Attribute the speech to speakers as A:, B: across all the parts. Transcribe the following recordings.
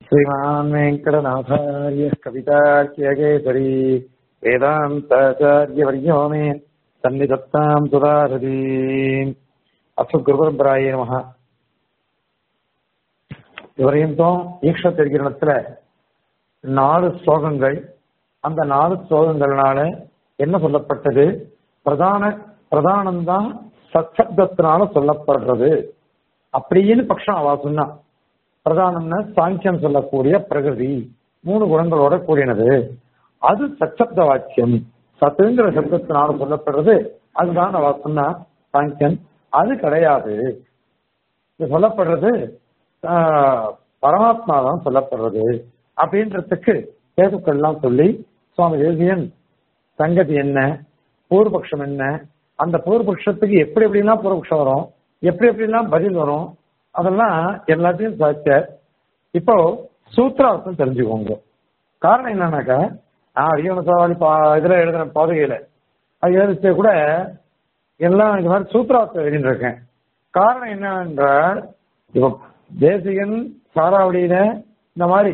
A: श्रीमान् वेङ्कटनाथार्य कवितार्क्यकेसरी वेदान्ताचार्यवर्यो मे सन्निधत्ताम् सुधारதி அசு குருபரம்பராய நமக இதுவரையும் ஈக்ஷ தெரிகிறத்துல நாலு ஸ்லோகங்கள் அந்த நாலு ஸ்லோகங்கள்னால என்ன சொல்லப்பட்டது பிரதான பிரதானம் தான் சத்சப்தத்தினால சொல்லப்படுறது அப்படின்னு பட்சம் அவா சொன்னா பிரதானம்னு சாங்கியம் சொல்லக்கூடிய பிரகிருதி மூணு குணங்களோட கூடினது அது சச்சப்த வாக்கியம் சத்துங்கிற சப்தத்தினால சொல்லப்படுறது அதுதான் அவ சொன்னா சாங்கியன் அது கிடையாது இது சொல்லப்படுறது பரமாத்மா தான் சொல்லப்படுறது அப்படின்றதுக்கு கேதுக்கள்லாம் சொல்லி சுவாமி தேசியன் சங்கதி என்ன பூர்வபக்ஷம் என்ன அந்த பூர்வபக்ஷத்துக்கு எப்படி எப்படிலாம் பூர்வபக்ஷம் வரும் எப்படி எப்படிலாம் பதில் வரும் அதெல்லாம் எல்லாத்தையும் சாச்ச இப்போ சூத்திரார்த்தம் தெரிஞ்சுக்கோங்க காரணம் என்னன்னாக்கா நான் அதிகம சவாலி பா இதுல எழுதின பாதையில அது எழுதிச்சே கூட எல்லாம் இந்த மாதிரி சூத்திரார்த்தம் எழுதிட்டு இருக்கேன் காரணம் என்னவென்றால் இப்போ தேசிகன் சாராவளியில இந்த மாதிரி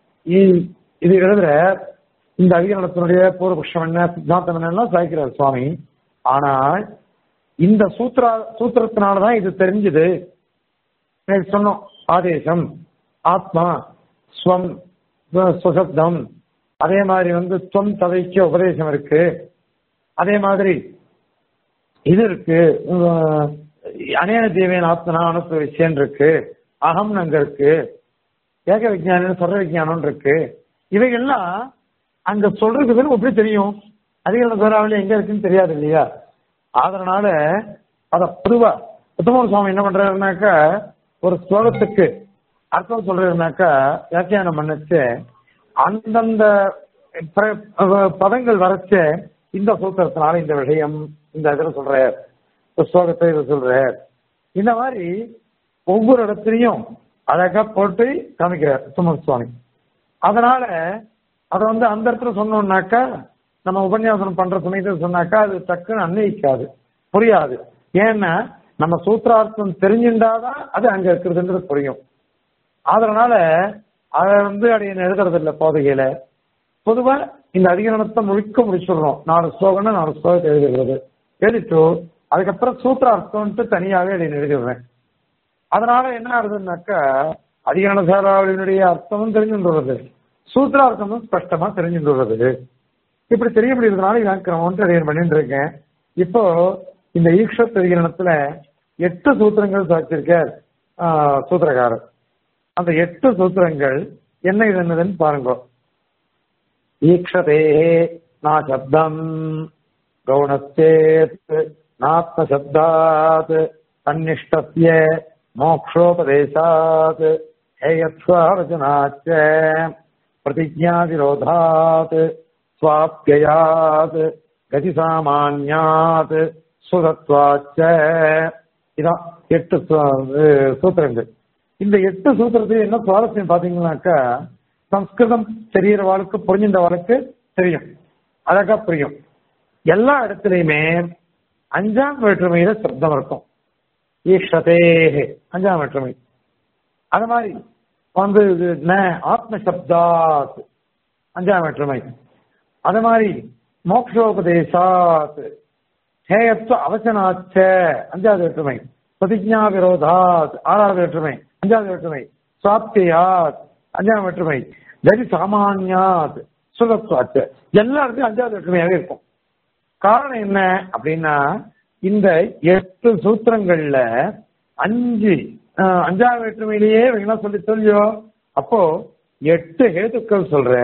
A: இது எழுதுற இந்த அதிகரணத்தினுடைய பூர்வபக்ஷம் என்ன சித்தாந்தம் என்னெல்லாம் சாய்க்கிறார் சுவாமி ஆனால் இந்த சூத்திரா சூத்திரத்தினாலதான் இது தெரிஞ்சது சொன்னோம் ஆதேசம் ஆத்மா ஸ்வம் சுசப்தம் அதே மாதிரி வந்து தொம் ததைக்கு உபதேசம் இருக்கு அதே மாதிரி இது இருக்கு அநேக தேவியன் ஆத்மனா அனுப்ப விஷயம் இருக்கு அகம் அங்க இருக்கு ஏக விஜயானம் சொல்ற விஜயானம் இருக்கு இவைகள்லாம் அங்க சொல்றதுன்னு எப்படி தெரியும் அதிக பேராவளி எங்க இருக்குன்னு தெரியாது இல்லையா அதனால அத பொதுவா உத்தமர் சுவாமி என்ன பண்றாருனாக்கா ஒரு ஸ்லோகத்துக்கு அர்த்தம் சொல்றதுனாக்கா வியாக்கியானம் பண்ணச்சு அந்தந்த பதங்கள் வரைச்ச இந்த சூத்திரத்தினால இந்த விஷயம் இந்த இதில் சொல்ற ஸ்லோகத்தை இதை சொல்ற இந்த மாதிரி ஒவ்வொரு இடத்துலையும் அழகா போட்டு காமிக்கிறார் சுமன் சுவாமி அதனால அதை வந்து அந்த இடத்துல சொன்னோம்னாக்கா நம்ம உபன்யாசனம் பண்ற சமயத்தில் சொன்னாக்கா அது டக்குன்னு அன்வயிக்காது புரியாது ஏன்னா நம்ம சூத்திரார்த்தம் தெரிஞ்சுட்டாதான் அது அங்க இருக்கிறதுன்றது புரியும் அதனால அதை வந்து அடைய எழுதுறது இல்லை போதையில பொதுவா இந்த அதிகரணத்தை முழுக்க முடிச்சிடுறோம் நாலு ஸ்லோகம்னா நாலு ஸ்லோகத்தை எழுதுகிறது எழுதிட்டு அதுக்கப்புறம் சூத்திரார்த்தம்ட்டு தனியாவே அதை எழுதிடுறேன் அதனால என்ன ஆகுதுன்னாக்கா அதிகரண சாராவளியினுடைய அர்த்தமும் தெரிஞ்சுன்றது சூத்திரார்த்தமும் ஸ்பஷ்டமா தெரிஞ்சுன்றது இப்படி தெரிய முடியறதுனால இலக்கணம்ட்டு அதை பண்ணிட்டு இருக்கேன் இப்போ இந்த ஈக்ஷத் அதிகரணத்துல எட்டு சூத்திரங்கள் சாச்சிருக்கார் சூத்திரக்காரர் அந்த எட்டு சூத்திரங்கள் என்ன இது என்னதுன்னு பாருங்க ஈக்ஷதே நா சப்தம் கவுனச்சேத் நாத்ம சப்தாத் தன்னிஷ்டத்திய மோக்ஷோபதேசாத் ஹேயத்வாவச்சனாச்ச பிரதிஜாவிரோதாத் சுவாப்பியாத் கதி சாமான்யாத் சுதத்வாச்ச இதான் எட்டு சூத்திரங்கள் இந்த எட்டு சூத்திரத்தில் என்ன சுவாரஸ்யம் பாத்தீங்கன்னாக்கா சம்ஸ்கிருதம் தெரிகிற வாழ்க்கை புரிஞ்சின்ற வாழ்க்கை தெரியும் அழகா புரியும் எல்லா இடத்துலையுமே அஞ்சாம் வேற்றுமையில சப்தம் இருக்கும் ஈஷதே அஞ்சாம் வேற்றுமை அது மாதிரி வந்து ந ஆத்ம சப்தாத் அஞ்சாம் வேற்றுமை அது மாதிரி மோக்ஷோபதேசாத் ஹேயத்துவ அவசனாச்ச அஞ்சாவது வேற்றுமை பிரதிஜா விரோதாத் ஆறாவது வேற்றுமை அஞ்சாவது வேற்றுமை சுவாப்தியாத் அஞ்சாவது வேற்றுமை கதி சாமானியாத் சுலத்வாச்ச எல்லா இடத்துலையும் அஞ்சாவது வேற்றுமையாவே இருக்கும் காரணம் என்ன அப்படின்னா இந்த எட்டு சூத்திரங்கள்ல அஞ்சு அஞ்சாவது வேற்றுமையிலேயே என்ன சொல்லி சொல்லியோ அப்போ எட்டு ஹேதுக்கள் சொல்ற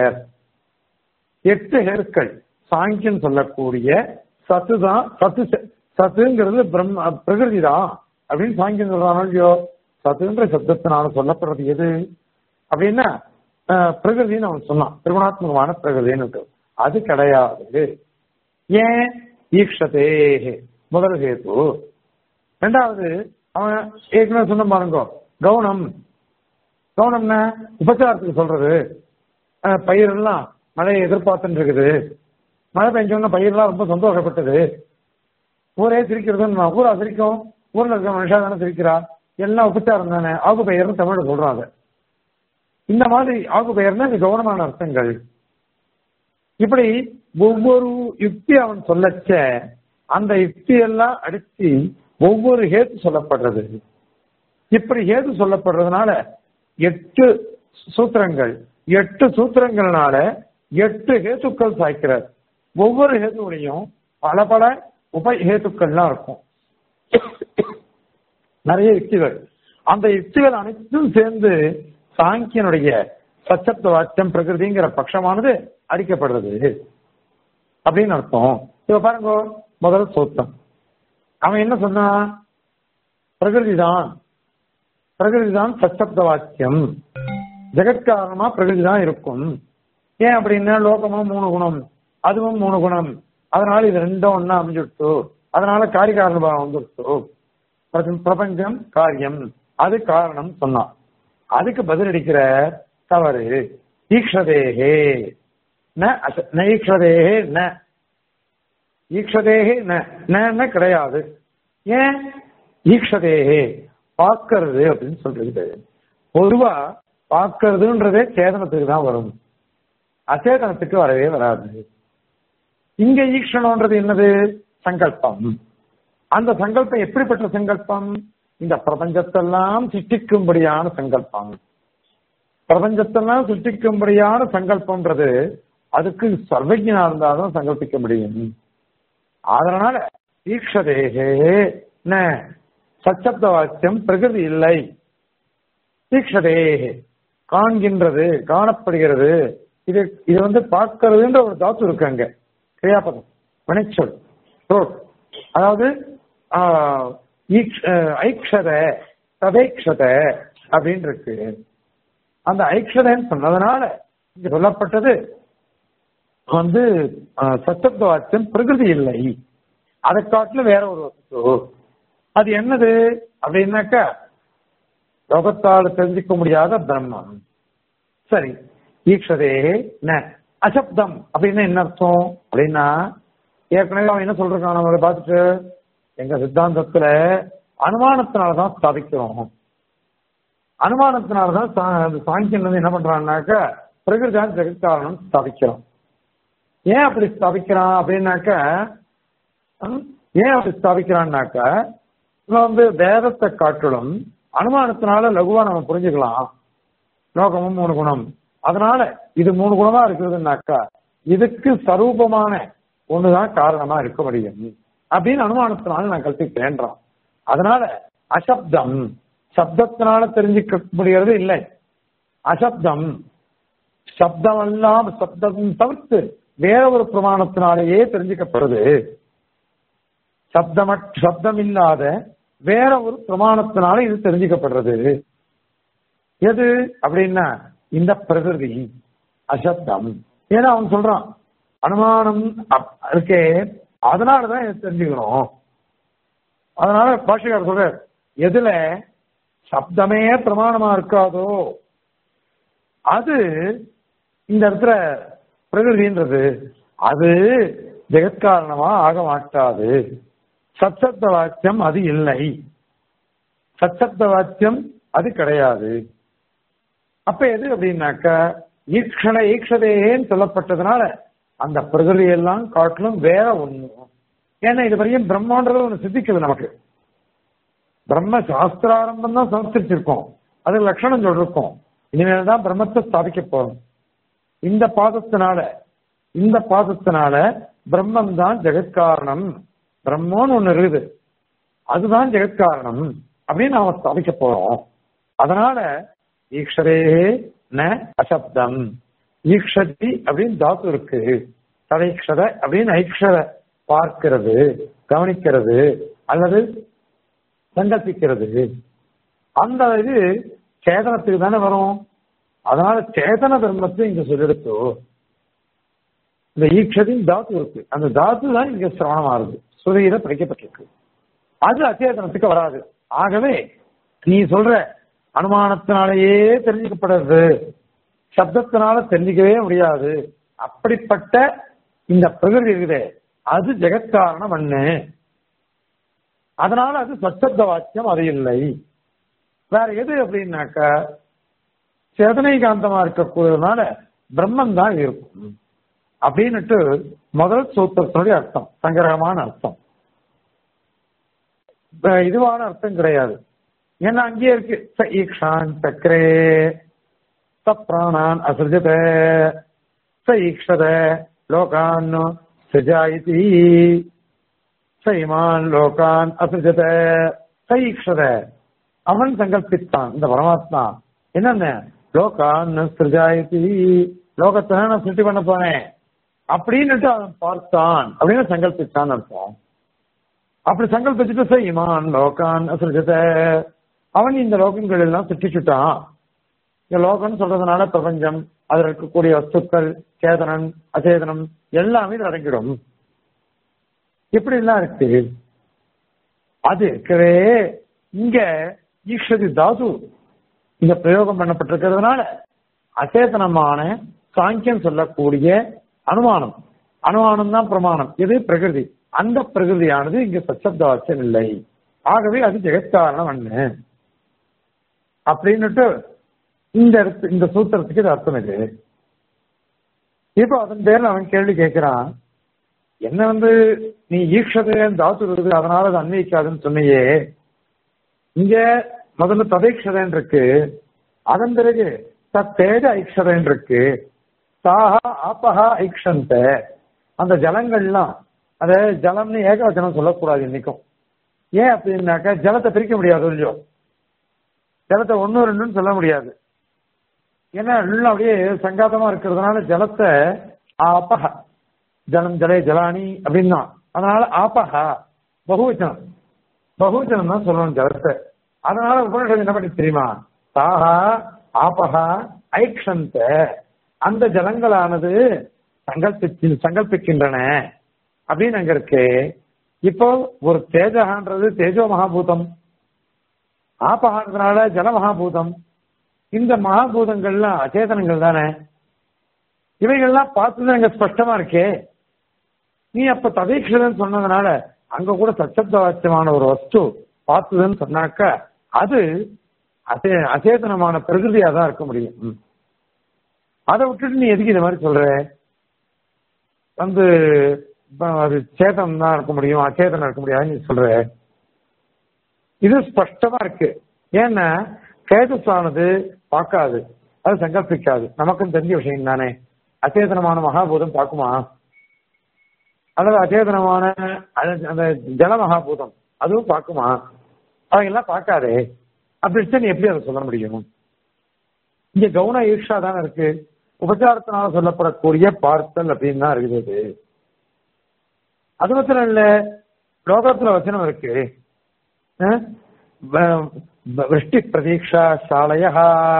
A: எட்டு ஹேருக்கள் சாங்கியம் சொல்லக்கூடிய சத்து தான் சத்து சத்துங்கிறது பிரம்ம பிரகிருதி தான் அப்படின்னு சாங்கியம் சொல்றானோ இல்லையோ சத்துன்ற சப்தத்தினால சொல்லப்படுறது எது அப்படின்னா பிரகிருதின்னு அவன் சொன்னான் திருமணாத்மகமான பிரகிருதின்னு அது கிடையாது ஏன் ஈக்ஷதே முதல் ஹேத்து ரெண்டாவது அவன் ஏற்கனவே சொன்ன பாருங்க கவுனம் கவுனம்னா உபச்சாரத்துக்கு சொல்றது பயிரெல்லாம் மழையை எதிர்பார்த்துட்டு இருக்குது மழை பெஞ்சோன்னா பயிரெல்லாம் ரொம்ப சந்தோஷப்பட்டது ஊரே சிரிக்கிறதுன்னு ஊரா சிரிக்கும் ஊர்ல இருக்க மனுஷா தானே சிரிக்கிறா எல்லாம் உபச்சாரம் தானே ஆகு பெயர்னு தமிழ்ல சொல்றாங்க இந்த மாதிரி ஆகு பெயர்னா இது கௌரவமான அர்த்தங்கள் இப்படி ஒவ்வொரு யுக்தி அவன் சொல்லச்ச அந்த யுக்தி எல்லாம் அடிச்சு ஒவ்வொரு ஹேத்து சொல்லப்படுறது இப்படி ஹேது சொல்லப்படுறதுனால எட்டு சூத்திரங்கள் எட்டு சூத்திரங்கள்னால எட்டு ஹேத்துக்கள் சாய்க்கிறார் ஒவ்வொரு ஹேத்துவிலையும் பல பல உப ஹேத்துக்கள்லாம் இருக்கும் நிறைய யுக்திகள் அந்த யுக்திகள் அனைத்தும் சேர்ந்து சாங்கியனுடைய சச்சப்த வாக்கியம் பிரகிருதிங்கிற பட்சமானது அடிக்கப்படுறது அப்படின்னு அர்த்தம் இப்ப பாருங்க முதல் சூத்திரம் அவன் என்ன சொன்னான் பிரகிருதி தான் பிரகிருதி தான் சச்சப்த வாக்கியம் ஜெகத்காரணமா பிரகிருதி தான் இருக்கும் ஏன் அப்படின்னா லோகமும் மூணு குணம் அதுவும் மூணு குணம் அதனால இது ரெண்டும் ஒன்னா அமைஞ்சுடுத்து அதனால காரிகாரண பாவம் வந்துடுத்து பிரபஞ்ச- பிரபஞ்சம் காரியம் அது காரணம் சொன்னான் அதுக்கு பதிலளிக்கிற தவறு ஈக்ஷதேகே ந அச- ந ஈக்ஷதேகே ந ஈக்ஷதேகே ந ந கிடையாது ஏன் ஈக்ஷதேகே பார்க்கறது அப்படின்னு சொல்றது பொதுவா பார்க்கறதுன்றதே சேதனத்துக்கு தான் வரும் அச்சேதனத்துக்கு வரவே வராது இங்க ஈக்ஷணம்ன்றது என்னது சங்கல்பம் அந்த சங்கல்பம் எப்படிப்பட்ட சங்கல்பம் இந்த பிரபஞ்சத்தெல்லாம் சிருஷ்டிக்கும்படியான சங்கல்பம் பிரபஞ்சத்தெல்லாம் சிருஷ்டிக்கும்படியான சங்கல்பம்ன்றது அதுக்கு சர்வஜனா இருந்தாலும் சங்கல்பிக்க முடியும் அதனால ஈக்ஷதேகே ந சச்சப்த வாக்கியம் பிரகிருதி இல்லை ஈக்ஷதேகே காண்கின்றது காணப்படுகிறது இது இது வந்து பார்க்கிறதுன்ற ஒரு தாத்து இருக்கு அங்க கிரியாபதம் வினைச்சொல் ரோட் அதாவது ஆஹ், ஈக்ஷ- ஆஹ், ஐக்ஷத ததைக்ஷத அப்படின்னு இருக்கு அந்த ஐக்ஷதன்னு சொன்னதுனால இங்க சொல்லப்பட்டது வந்து ஆஹ், சத்தத்துவ வாக்கியம் பிரகிருதி இல்லை அதை காட்டிலும் வேற ஒரு வஸ்து அது என்னது அப்படின்னாக்கா லோகத்தால் தெரிஞ்சுக்க முடியாத பிரம்மம் சரி ஈக்ஷதே ந அசப்தம் அப்படின்னா என்ன அர்த்தம் அப்படின்னா ஏற்கனவே அவன் என்ன சொல்றான் நம்ம அதை பார்த்துட்டு எங்க சித்தாந்தத்துல அனுமானத்தினாலதான் ஸ்தாபிக்கிறோம் அனுமானத்தினாலதான் சா- அந்த சாங்கியன் வந்து என்ன பண்றான்னாக்கா பிரகிருதான் ஜெகத்காரணம் ஸ்தாபிக்கிறோம் ஏன் அப்படி ஸ்தாபிக்கிறான் அப்படின்னாக்க ஹம், ஏன் அப்படி ஸ்தாபிக்கிறான்னாக்கா இவன் வந்து வேதத்தை காட்டிலும் அனுமானத்தினால லகுவா நம்ம புரிஞ்சுக்கலாம் லோகமும் மூணு குணம் அதனால இது மூணு குணமா இருக்கிறதுனாக்கா இதுக்கு சரூபமான ஒண்ணுதான் காரணமா இருக்க முடியும் அப்படின்னு அனுமானத்தினால நான் கல்பிக்கிறேன்றான் அதனால அசப்தம் சப்தத்தினால தெரிஞ்சுக்க முடியறது இல்லை அசப்தம் சப்தம் எல்லாம் சப்தம் தவிர்த்து வேற ஒரு பிரமாணத்தினாலேயே தெரிஞ்சுக்கப்படுது சப்தம சப்தம் இல்லாத வேற ஒரு பிரமாணத்தினால இது தெரிஞ்சுக்கப்படுறது எது அப்படின்னா இந்த பிரகிருதி அசப்தம் ஏன்னா அவன் சொல்றான் அனுமானம் அப்- இருக்கே அதனாலதான் இதை தெரிஞ்சுக்கணும் அதனால பாஷகார் சொல்ற எதுல சப்தமே பிரமாணமா இருக்காதோ அது இந்த இடத்துல பிரகிருதின்றது அது ஜெகத்காரணமா ஆக மாட்டாது சச்சப்த வாக்கியம் அது இல்லை சச்சப்த வாக்கியம் அது கிடையாது அப்ப எது அப்படின்னாக்கா ஈக்ஷண ஈக்ஷதேன்னு சொல்லப்பட்டதுனால அந்த பிரகிருதி எல்லாம் காட்டிலும் வேற ஒண்ணு ஏன்னா இது வரையும் பிரம்மான்றது ஒண்ணு சித்திக்குது நமக்கு பிரம்ம சாஸ்திராரம்பம் தான் சமர்ப்பிச்சிருக்கோம் அது லட்சணம் சொல்லிருக்கோம் இனிமேல் தான் பிரம்மத்தை ஸ்தாபிக்க போறோம் இந்த பாதத்தினால இந்த பாதத்தினால பிரம்மம் தான் ஜெகத்காரணம் பிரம்மோன்னு ஒண்ணு இருக்குது அதுதான் ஜெகத்காரணம் அப்படின்னு நாம ஸ்தாபிக்க போறோம் அதனால ஈக்ஷரே ந அசப்தம் ஈக்ஷதி அப்படின்னு தாத்து இருக்கு தடைக்ஷத அப்படின்னு ஐக்ஷர பார்க்கிறது கவனிக்கிறது அல்லது சங்கல்பிக்கிறது அந்த இது சேதனத்துக்கு தானே வரும் அதனால சேதன தர்மத்தை இங்க சொல்லெடுத்தோ இந்த ஈக்ஷதின் தாத்து இருக்கு அந்த தாத்து தான் இங்க சிரவணமாகுது சுதையில படிக்கப்பட்டிருக்கு அது அச்சேதனத்துக்கு வராது ஆகவே நீ சொல்ற அனுமானத்தினாலேயே தெரிஞ்சுக்கப்படுறது சப்தத்தினால தெரிஞ்சிக்கவே முடியாது அப்படிப்பட்ட இந்த பிரகிருதி இருக்குதே அது ஜெகத்காரணம் மண்ணு அதனால அது சச்சப்த வாக்கியம் அது இல்லை வேற எது அப்படின்னாக்கா சேதனை காந்தமா இருக்கக்கூடியதுனால பிரம்மன் தான் இருக்கும் அப்படின்னுட்டு முதல் சூத்திரத்தினுடைய அர்த்தம் சங்கிரகமான அர்த்தம் இப்ப இதுவான அர்த்தம் கிடையாது ஏன்னா அங்கேயே இருக்கு ச ஈக்ஷான் சக்கரே ச பிராணான் அசிருஜத ச ஈக்ஷத லோகான் சிஜாயிதி ச இமான் லோகான் அசிருஜத ச ஈக்ஷத அவன் சங்கல்பித்தான் இந்த பரமாத்மா என்னென்ன லோகான் சிருஜாயிதி லோகத்தை நான் சிருஷ்டி பண்ண போனேன் அப்படின்னுட்டு அவன் பார்த்தான் அப்படின்னு சங்கல்பித்தான் அர்த்தம் அப்படி சங்கல்பிச்சுட்டு சரி இமான் லோகான் அசிருஜத அவன் இந்த லோகங்கள் எல்லாம் சிருஷ்டிச்சுட்டான் இந்த லோகம்னு சொல்றதுனால பிரபஞ்சம் அதில் இருக்கக்கூடிய வஸ்துக்கள் சேதனம் அச்சேதனம் எல்லாமே இதுல அடங்கிடும் இப்படி எல்லாம் இருக்கு அது இருக்கவே இங்க ஈஸ்வரி தாது இங்க பிரயோகம் பண்ணப்பட்டிருக்கிறதுனால அச்சேதனமான சாங்கியம் சொல்லக்கூடிய அனுமானம் அனுமானம் தான் பிரமாணம் இது பிரகிருதி அந்த பிரகிருதியானது இங்க சச்சப்தாச்சம் இல்லை ஆகவே அது ஜெகத்காரணம் அண்ணு அப்படின்னுட்டு இந்த இடத்து- இந்த சூத்திரத்துக்கு இது அர்த்தம் இது இப்போ அதன் பேர்ல அவன் கேள்வி கேட்கிறான் என்ன வந்து நீ ஈக்ஷதையன் தாத்து இருக்குது அதனால அது அன்வயிக்காதுன்னு சொன்னியே இங்க முதல்ல ததைக்ஷதன் இருக்கு அதன் பிறகு தத்தேஜ ஐக்ஷதன் இருக்கு சாஹா ஆப்பஹா ஐக்ஷந்த அந்த ஜலங்கள்லாம் அத ஜலம்னு ஏகவச்சனம் சொல்லக்கூடாது இன்னைக்கும் ஏன் அப்படின்னாக்கா ஜலத்தை பிரிக்க முடியாது இல்லையோ ஜலத்தை ஒன்னு ரெண்டுன்னு சொல்ல முடியாது ஏன்னா எல்லாம் அப்படியே சங்காதமா இருக்கிறதுனால ஜலத்தை ஆப்பஹ ஜலம் ஜலே ஜலானி அப்படின்னு தான் அதனால ஆப்பஹா பகுவச்சனம் பகுவச்சனம் தான் சொல்லணும் ஜலத்தை அதனால உபனிஷம் என்ன பண்ணி தெரியுமா தாஹா ஆப்பஹா ஐக்ஷந்த அந்த ஜலங்களானது சங்கல்பிச்சு சங்கல்பிக்கின்றன அப்படின்னு அங்க இருக்கு இப்போ ஒரு தேஜகான்றது தேஜோ மகாபூதம் ஆப்பகான்றதுனால ஜல மகாபூதம் இந்த மகாபூதங்கள்லாம் அச்சேதனங்கள் தானே இவைகள்லாம் பார்த்துதான் அங்க ஸ்பஷ்டமா இருக்கே நீ அப்ப ததீக்ஷதன் சொன்னதுனால அங்க கூட சச்சப்த வாக்கியமான ஒரு வஸ்து பார்த்ததுன்னு சொன்னாக்க அது அசே அச்சேதனமான பிரகிருதியா தான் இருக்க முடியும் ம். அதை விட்டுட்டு நீ எதுக்கு இந்த மாதிரி சொல்ற வந்து இப்ப அது சேதனம் தான் இருக்க முடியும் அச்சேதனம் இருக்க முடியாதுன்னு நீ சொல்ற இது ஸ்பஷ்டமா இருக்கு ஏன்னா கேதுசானது பார்க்காது அது சங்கல்பிக்காது நமக்கும் தெரிஞ்ச விஷயம் தானே அச்சேதனமான மகாபூதம் பார்க்குமா அல்லது அச்சேதனமான அது- அந்த ஜல மகாபூதம் அதுவும் பார்க்குமா அவையெல்லாம் பார்க்காதே அப்படி இருந்தா நீ எப்படி அதை சொல்ல முடியும் இங்க கவுன ஈர்ஷா தானே இருக்கு உபச்சாரத்தினால சொல்லப்படக்கூடிய பார்த்தல் அப்படின்னு தான் இருக்குது இது. அது மாத்திரம் இல்ல லோகத்துல வச்சனம் இருக்கு அஹ், வ- வ- விருஷ்டி பிரதீக்ஷா சாலையா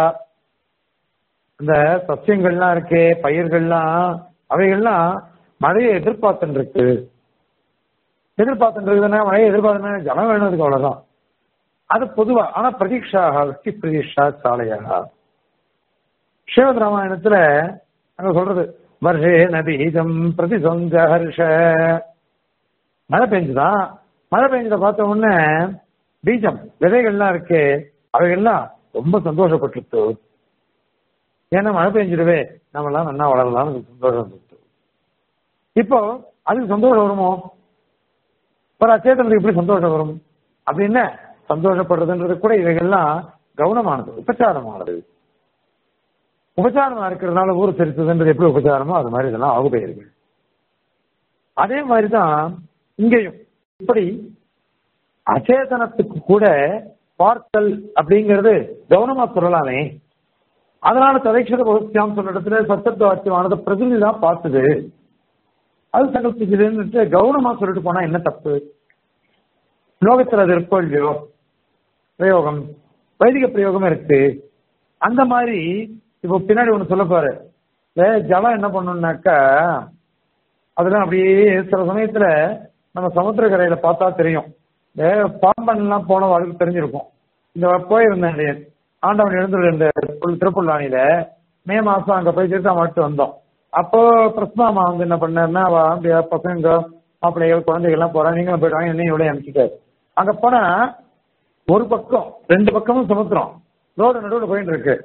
A: இந்த சசியங்கள்லாம் இருக்கே பயிர்கள்லாம் அவைகள்லாம் மழையை எதிர்பார்த்துட்டு இருக்கு எதிர்பார்த்துட்டு இருக்குதுன்னா மழையை எதிர்பார்த்துனா ஜலம் வேணுறதுக்கு அவ்வளவுதான் அது பொதுவா ஆனா பிரதீக்ஷாக விருஷ்டி பிரதீக்ஷா சாலையா ஸ்ரீமத் ராமாயணத்துல அங்க சொல்றது வருஷே நபீஜம் பிரதிசங்க ஹர்ஷ மழை பெஞ்சுதான் மழை பெஞ்சதை பார்த்த உடனே பீஜம் விதைகள்லாம் இருக்கு அவைகள்லாம் ரொம்ப சந்தோஷப்பட்டுட்டு ஏன்னா மழை பெஞ்சிடுவே நம்ம எல்லாம் நல்லா வளரலாம்னு சந்தோஷம் வந்துட்டு இப்போ அதுக்கு சந்தோஷம் வருமோ ஒரு அச்சேதனத்துக்கு எப்படி சந்தோஷம் வரும் அப்படின்னு சந்தோஷப்படுறதுன்றது கூட இவைகள்லாம் கவனமானது உபச்சாரமானது உபச்சாரமா இருக்கிறதுனால ஊர் தெரித்ததுன்றது எப்படி உபச்சாரமோ அது மாதிரி இதெல்லாம் ஆகுபெயர்கள் அதே மாதிரிதான் இங்கேயும் இப்படி அச்சேதனத்துக்கு கூட பார்த்தல் அப்படிங்கிறது கவனமா சொல்லலாமே அதனால ததைக்ஷத பகுத்தியாம் சொன்ன இடத்துல சத்தத்த வாக்கியமானது பிரதிநிதி தான் பார்த்தது அது சங்கல்பிச்சதுன்னு கவனமா சொல்லிட்டு போனா என்ன தப்பு லோகத்துல அது இருக்கோ இல்லையோ பிரயோகம் வைதிக பிரயோகம் இருக்கு அந்த மாதிரி இப்போ பின்னாடி ஒண்ணு சொல்ல பாரு இந்த ஜலம் என்ன பண்ணணும்னாக்கா அதெல்லாம் அப்படியே சில சமயத்துல நம்ம சமுத்திரக்கரையில பார்த்தா தெரியும் இந்த பாம்பன்லாம் போன வாழ்க்கை தெரிஞ்சிருக்கும் இந்த போயிருந்தேன் இல்லையா, ஆண்டவன் எழுந்துள்ள இந்த புல்- திருப்புல்லானியில மே மாசம் அங்க போய் திருத்தா மட்டும் வந்தோம் அப்போ பிரஸ்மாமா வந்து என்ன பண்ணாருன்னா அவ அப்படியே பசங்க மாப்பிள்ளைகள் குழந்தைகள் எல்லாம் போறாங்க நீங்களும் போயிட்டாங்க என்னையும் இவ்வளவு அனுப்பிச்சிட்டாரு அங்க போனா ஒரு பக்கம் ரெண்டு பக்கமும் சமுத்திரம் ரோடு நடுவில் போயிட்டு இருக்கு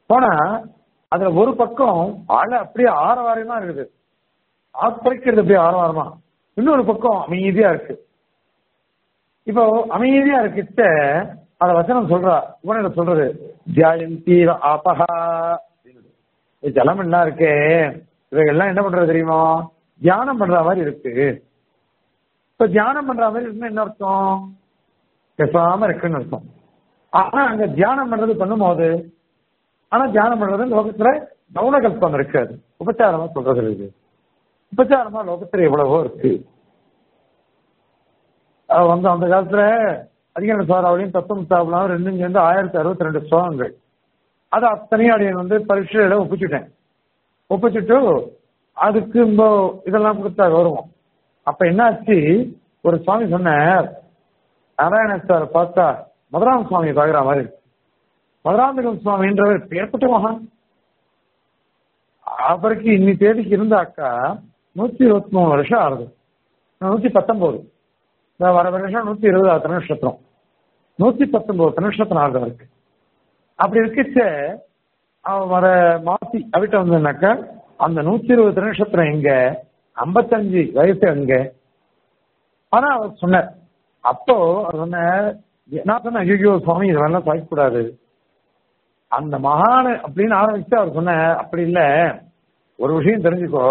A: போனா அதுல ஒரு பக்கம் அலை அப்படியே ஆரவாரமா இருக்குது ஆப்பரிக்கிறது அப்படியே ஆரவாரமா இன்னொரு பக்கம் அமைதியா இருக்கு இப்போ அமைதியா இருக்கிட்ட அத வசனம் சொல்றா இவன சொல்றது தியாயந்தி ஆபஹா இது ஜலம் எல்லாம் இருக்கே இவைகள்லாம் என்ன பண்றது தெரியுமா தியானம் பண்ற மாதிரி இருக்கு இப்ப தியானம் பண்ற மாதிரி இருக்குன்னா என்ன அர்த்தம் பேசாம இருக்குன்னு அர்த்தம் ஆனா அங்க தியானம் பண்றது பண்ணும்போது ஆனா தியானம் பண்றது லோகத்துல கவுனகல்பம் இருக்காது உபச்சாரமா சொல்றது இருக்கு உபச்சாரமா லோகத்துல எவ்வளவோ இருக்கு அது வந்து அந்த காலத்துல அதிகார சாராவளியும் தத்துவம் சாப்பிடலாம் ரெண்டும் சேர்ந்து ஆயிரத்தி அறுபத்தி ரெண்டு ஸ்லோகங்கள் அது அத்தனையும் அடியன் வந்து பரீட்சையில ஒப்பிச்சுட்டேன் ஒப்பிச்சுட்டு அதுக்கு இந்த இதெல்லாம் கொடுத்தா கௌரவம் அப்ப என்னாச்சு ஒரு சுவாமி சொன்னார் நாராயண சார் பார்த்தா மதுராம சுவாமி பாக்குற மாதிரி இருக்கு மதுராந்தகம் சுவாமின்றவர் பேர்பட்ட மகான் அவருக்கு இன்னி தேதிக்கு இருந்தாக்கா நூத்தி இருபத்தி மூணு வருஷம் ஆகுது நூத்தி பத்தொன்பது இந்த வர வருஷம் நூத்தி இருபது திருநட்சத்திரம் நூத்தி பத்தொன்பது திருநட்சத்திரம் ஆகுது அவருக்கு அப்படி இருக்கச்ச அவன் வர மாசி அவிட்ட வந்தனாக்கா அந்த நூத்தி இருபது திருநட்சத்திரம் எங்க ஐம்பத்தஞ்சு வயசு எங்க ஆனா அவர் சொன்னார் அப்போ அவர் சொன்ன நான் சொன்னேன் ஐயோ சுவாமி இதெல்லாம் சாய்க்கூடாது அந்த மகான அப்படின்னு ஆரம்பிச்சு அவர் சொன்ன அப்படி இல்ல ஒரு விஷயம் தெரிஞ்சுக்கோ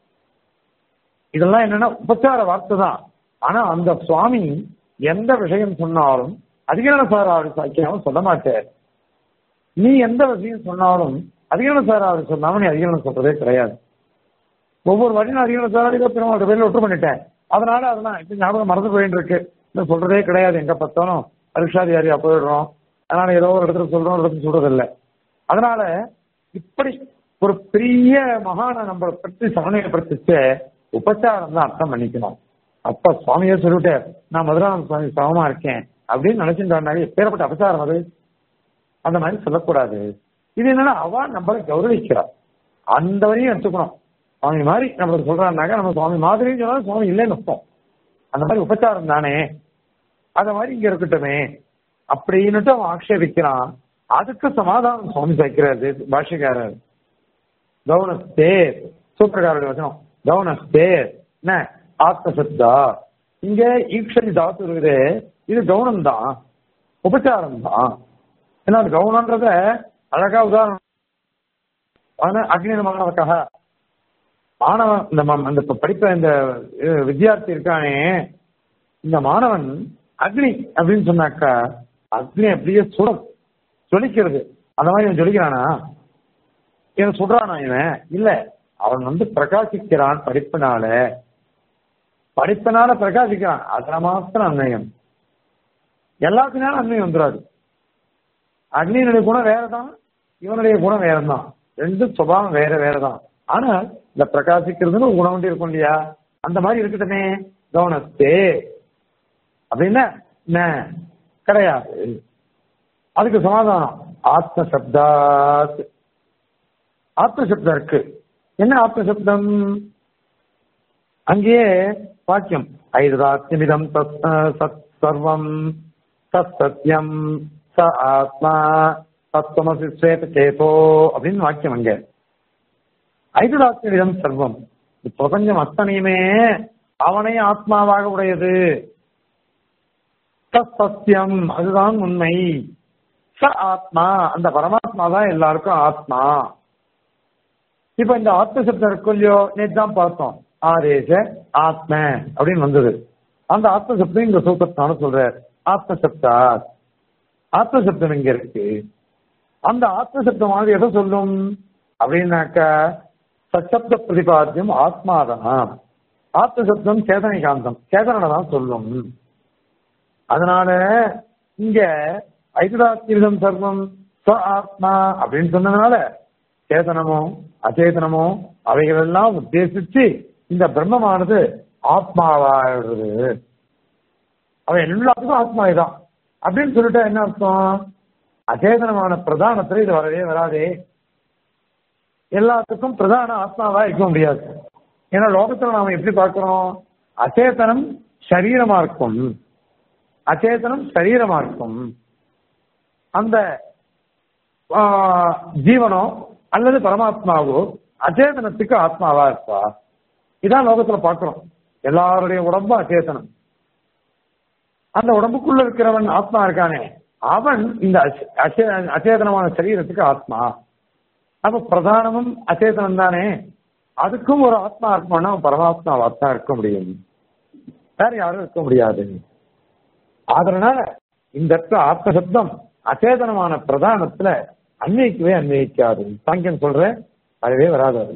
A: இதெல்லாம் என்னன்னா உபச்சார வார்த்தை தான் ஆனா அந்த சுவாமி எந்த விஷயம் சொன்னாலும் அதிகார சாராவடி சாக்கியாவும் சொல்ல மாட்டார் நீ எந்த விஷயம் சொன்னாலும் அதிகார சாராவடி சொன்னாலும் நீ அதிகாரம் சொல்றதே கிடையாது ஒவ்வொரு வாட்டியும் அதிகார சாராவடி பெருமாள் பேர்ல ஒற்று பண்ணிட்டேன் அதனால அதெல்லாம் இப்ப ஞாபகம் மறந்து போயிட்டு இருக்கு இன்னும் சொல்றதே கிடையாது எங்க பார்த்தாலும் பரீட்சாதிகாரியா போயிடுறோம் அதனால ஏதோ ஒரு இடத்துல சொல்றோம் ஒரு இடத்துல சொல்றது இல்லை அதனால இப்படி ஒரு பெரிய மகான நம்மளை பற்றி சமநிலைப்படுத்திச்ச உபச்சாரம் தான் அர்த்தம் பண்ணிக்கணும் அப்ப சுவாமியே சொல்லிவிட்டார் நான் மதுராம சுவாமி சமமா இருக்கேன் அப்படின்னு நினைச்சுட்டாங்க பேரப்பட்ட அபச்சாரம் அது அந்த மாதிரி சொல்லக்கூடாது இது என்னன்னா அவ நம்மளை கௌரவிக்கிறா அந்த வரையும் எடுத்துக்கணும் சுவாமி மாதிரி நம்மளுக்கு சொல்றாருனாக்கா நம்ம சுவாமி மாதிரின்னு சொன்னாலும் சுவாமி இல்லைன்னு அர்த்தம் அந்த மாதிரி உபச்சாரம் தானே அத மாதிரி இங்க இருக்கட்டுமே அப்படின்னுட்டு அவன் ஆக்ஷேபிக்கிறான் அதுக்கு சமாதானம் சுவாமி சேர்க்கிறாரு பாஷ்யக்காரர் கவுனஸ்தே சூத்திரக்காரருடைய வசனம் கவுனஸ்தே என்ன ஆத்மசப்தா இங்க ஈக்ஷதி தாத்து இருக்குது இது கவுனம் தான் உபச்சாரம் தான் ஏன்னா அது கவுனன்றத அழகா உதாரணம் ஆனா அக்னி மாணவக்காக மாணவன் இந்த ம- இந்த இப்ப படிப்ப இந்த அஹ், வித்தியார்த்தி இருக்கானே இந்த மாணவன் அக்னி அப்படின்னு சொன்னாக்கா அக்னி அப்படியே சுடும் ஜொலிக்கிறது அந்த மாதிரி இவன் ஜொலிக்கிறானா இவன் சுடுறானா இவன் இல்ல அவன் வந்து பிரகாசிக்கிறான் படிப்பினால படிப்பினால பிரகாசிக்கிறான் அதுல மாத்திரம் அன்மயம் எல்லாத்தினாலும் அன்மயம் வந்துடாது அக்னியினுடைய குணம் வேறதான் இவனுடைய குணம் வேறதான் ரெண்டும் சுபாவம் வேற வேறதான் ஆனால் இந்த பிரகாசிக்கிறதுன்னு ஒரு குணம் ஒன்று இருக்கும் இல்லையா அந்த மாதிரி இருக்கட்டுமே கவனத்தே அப்படின்னா என்ன கிடையாது அதுக்கு சமாதானம் ஆத்ம சப்தாத் ஆத்ம சப்தம் இருக்கு என்ன ஆத்ம சப்தம் அங்கேயே வாக்கியம் ஐதாத்மிதம் தத் சத் சர்வம் தத் சத்யம் ச ஆத்மா தத்துவமசி ஸ்வேத சேதோ அப்படின்னு வாக்கியம் அங்க ஐதுதாத்மிதம் சர்வம் பிரபஞ்சம் அத்தனையுமே அவனே ஆத்மாவாக உடையது தத் சத்தியம் அதுதான் உண்மை ச ஆத்மா அந்த பரமாத்மா தான் எல்லாருக்கும் ஆத்மா இப்ப இந்த ஆத்ம சப்தம் இருக்கும் இல்லையோ நேற்று தான் பார்த்தோம் ஆதேச ஆத்ம அப்படின்னு வந்தது அந்த ஆத்ம சப்தம் இந்த சூத்திரத்தான சொல்ற ஆத்ம சப்தா ஆத்ம சப்தம் இங்க இருக்கு அந்த ஆத்ம சப்தமானது எதை சொல்லும் அப்படின்னாக்கா சச்சப்த பிரதிபாத்தியம் ஆத்மாதான் ஆத்ம சப்தம் சேதனை காந்தம் சேதனை தான் சொல்லும் அதனால இங்க ஐதராத்திரிதம் சர்வம் ஸ்வ ஆத்மா அப்படின்னு சொன்னதுனால சேதனமோ அச்சேதனமோ அவைகள் எல்லாம் உத்தேசிச்சு இந்த பிரம்மமானது ஆத்மாவாகிறது அவன் எல்லாத்துக்கும் ஆத்மா இதான் அப்படின்னு சொல்லிட்டா என்ன அர்த்தம் அச்சேதனமான பிரதானத்துல இது வரவே வராதே எல்லாத்துக்கும் பிரதான ஆத்மாவா இருக்க முடியாது ஏன்னா லோகத்துல நாம எப்படி பார்க்கிறோம் அச்சேதனம் சரீரமா இருக்கும் அச்சேதனம் சரீரமா இருக்கும் அந்த ஆஹ், ஜீவனோ அல்லது பரமாத்மாவோ அச்சேதனத்துக்கு ஆத்மாவா இருப்பா இதான் லோகத்துல பார்க்கிறோம் எல்லாருடைய உடம்பும் அச்சேதனம் அந்த உடம்புக்குள்ள இருக்கிறவன் ஆத்மா இருக்கானே அவன் இந்த அச்ச- அச்சே- அச்சேதனமான சரீரத்துக்கு ஆத்மா அப்ப பிரதானமும் அச்சேதனம் தானே அதுக்கும் ஒரு ஆத்மா இருப்பானா அவன் பரமாத்மாவா தான் இருக்க முடியும் வேற யாரும் இருக்க முடியாது அதனால இந்த இடத்துல ஆத்ம சப்தம் அச்சேதனமான பிரதானத்துல அன்வைக்கவே அன்வயிக்காது சாங்கியம் சொல்றேன் அதுவே வராது அதுல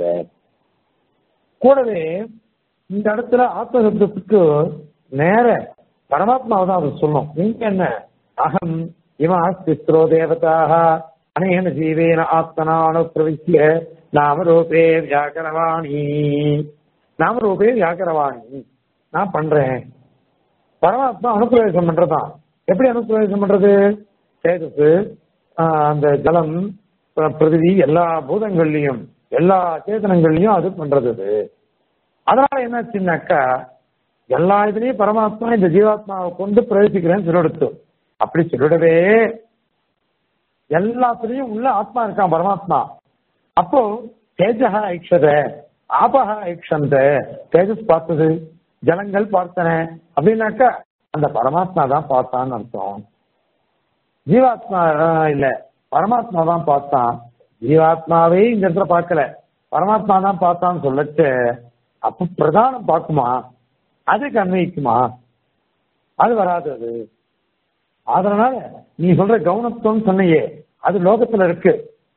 A: கூடவே இந்த இடத்துல ஆத்ம சப்தத்துக்கு நேர பரமாத்மாவை தான் அது சொல்லும் இங்க என்ன அகம் இவா சிஸ்திரோ தேவதாக அனேன ஜீவேன ஆத்மனா அனுப்பிரவிசிய நாமரூபே வியாக்கரவாணி நாமரூபே வியாக்கரவாணி நான் பண்றேன் பரமாத்மா அனுப்பிரவேசம் பண்றதுதான் எப்படி அனுப்பிரவேசம் பண்றது தேஜஸ் ஆஹ், அந்த ஜலம் பிர- பிருதிவி எல்லா பூதங்கள்லயும் எல்லா சேதனங்கள்லயும் அது பண்றது அது அதனால என்னாச்சுன்னாக்கா எல்லா இதுலயும் பரமாத்மா இந்த ஜீவாத்மாவை கொண்டு பிரவேசிக்கிறேன்னு சொல்லிடுத்து அப்படி சொல்லிடவே எல்லாத்துலயும் உள்ள ஆத்மா இருக்கான் பரமாத்மா அப்போ தேஜகா ஐக்ஷத ஆபகா ஐக்ஷந்த தேஜஸ் பார்த்தது ஜலங்கள் பார்த்தன அப்படின்னாக்கா அந்த பரமாத்மா தான் பார்த்தான்னு அர்த்தம் ஜீவாத்மா ஆஹ், இல்ல பரமாத்மா தான் பார்த்தான் ஜீவாத்மாவே இந்த இடத்துல பார்க்கல பரமாத்மா தான் பார்த்தான்னு சொல்லச்சு அப்ப பிரதானம் பார்க்குமா அதுக்கு அன்வயிக்குமா அது வராது அது அதனால நீ சொல்ற கவுனத்துவம் சொன்னையே அது லோகத்துல இருக்கு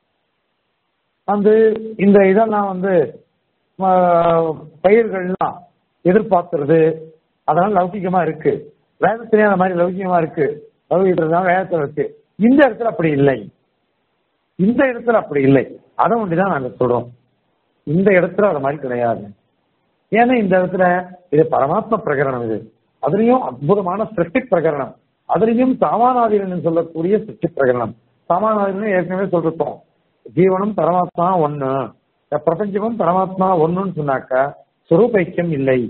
A: வந்து இந்த இதெல்லாம் வந்து ஆஹ், பயிர்கள்லாம் எதிர்பார்க்கிறது அதெல்லாம் லௌகிகமா இருக்கு வேதத்திலே அந்த மாதிரி லௌகிகமா இருக்கு லௌகிகம் தான் வேதத்துல இருக்கு இந்த இடத்துல அப்படி இல்லை இந்த இடத்துல அப்படி இல்லை அதை ஒண்டிதான் நாங்க சொல்றோம் இந்த இடத்துல அது மாதிரி கிடையாது ஏன்னா இந்த இடத்துல இது பரமாத்ம பிரகரணம் இது அதுலயும் அற்புதமான சிருஷ்டி பிரகரணம் அதுலயும் சாமானாதீரன் சொல்லக்கூடிய சிருஷ்டி பிரகரணம் சாமானாதீரன் ஏற்கனவே சொல்லிருக்கோம் ஜீவனும் பரமாத்மா ஒண்ணு இந்த பிரபஞ்சமும் பரமாத்மா ஒண்ணுன்னு சொன்னாக்கா சுரூப ஐக்கியம் இல்லை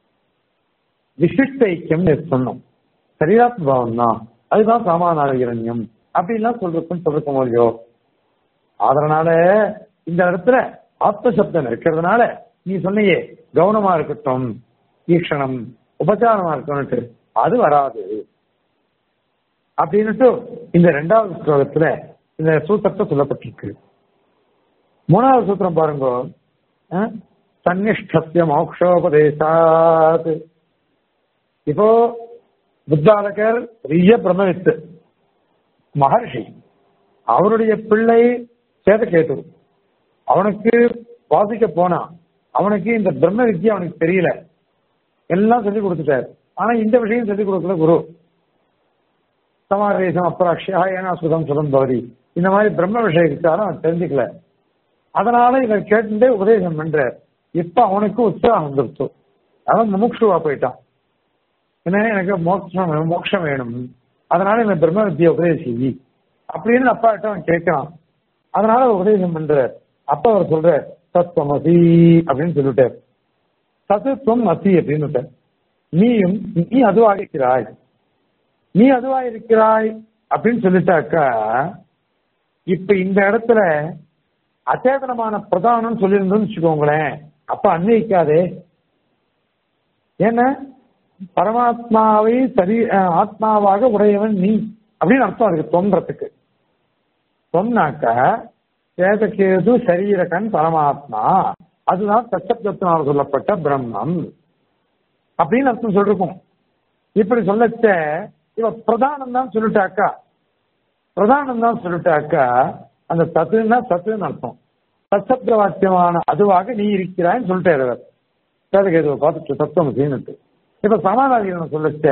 A: விசிஷ்ட ஐக்கியம் சொன்னோம் சரீராத்ம பாவம் தான் அதுதான் சாமானாதீரண்யம் அப்படின்லாம் சொல்றதுன்னு சொல்லிருக்கோம் இல்லையோ அதனால இந்த இடத்துல ஆத்ம சப்தம் இருக்கிறதுனால நீ சொன்னியே கவனமா இருக்கட்டும் ஈக்ஷணம் உபச்சாரமா இருக்கணும்ட்டு அது வராது அப்படின்னுட்டு இந்த ரெண்டாவது ஸ்லோகத்துல இந்த சூத்திரத்தை சொல்லப்பட்டிருக்கு மூணாவது சூத்திரம் பாருங்க அஹ், சந்நிஷ்டஸ்ய மோக்ஷோபதேசாத் இப்போ புத்தாலகர் பெரிய பிரம்மவித்து மகர்ஷி அவருடைய பிள்ளை சேதகேது அவனுக்கு வாசிக்க போனான் அவனுக்கு இந்த பிரம்ம வித்யா அவனுக்கு தெரியல எல்லாம் சொல்லி கொடுத்துட்டாரு ஆனா இந்த விஷயம் சொல்லி கொடுக்கல குரு சமாதேசம் அப்ராட்சியா ஏனா சுதம் சுதம் பவதி இந்த மாதிரி பிரம்ம விஷய விசாரம் அவன் தெரிஞ்சுக்கல அதனால இவன் கேட்டு உபதேசம் பண்றார் இப்ப அவனுக்கு உற்சாகம் வந்துருச்சு அவன் முமுட்சுவா போயிட்டான் என்ன எனக்கு மோட்சம் வேணும், மோட்சம் வேணும் அதனால இந்த பிரம்ம வித்தியை உபதேசி அப்படின்னு அப்பா கிட்ட அவன் கேட்கிறான் அதனால அவர் உபதேசம் பண்றார் அப்ப அவர் சொல்றார் தத்துவமசி அப்படின்னு சொல்லிட்டார் சத்துவம் அசி அப்படின்னு விட்டார். நீயும் நீ அதுவா இருக்கிறாய் நீ அதுவா இருக்கிறாய் அப்படின்னு சொல்லிட்டாக்கா இப்ப இந்த இடத்துல அச்சேதனமான பிரதானம் சொல்லியிருந்தோம்னு வச்சுக்கோங்களேன் அப்ப அன்வயிக்காதே ஏன்னா பரமாத்மாவை சரி அஹ், ஆத்மாவாக உடையவன் நீ அப்படின்னு அர்த்தம் அதுக்கு தோன்றதுக்கு சொன்னாக்க சேதகேது சரீரகன் பரமாத்மா அதுதான் சச்சப்தத்தினால் சொல்லப்பட்ட பிரம்மம் அப்படின்னு அர்த்தம் சொல்லிருக்கும் இப்படி சொல்லச்ச இவ பிரதானம் தான் சொல்லிட்டாக்கா பிரதானம் தான் சொல்லிட்டாக்கா அந்த சத்துன்னா சத்துன்னு அர்த்தம் சச்சப்த வாக்கியமான அதுவாக நீ இருக்கிறாய்ன்னு சொல்லிட்டாரு அவர் சேதகேதுவை பார்த்துட்டு தத்துவம் செய்யணுட்டு இப்ப சமாதானம் சொல்லச்ச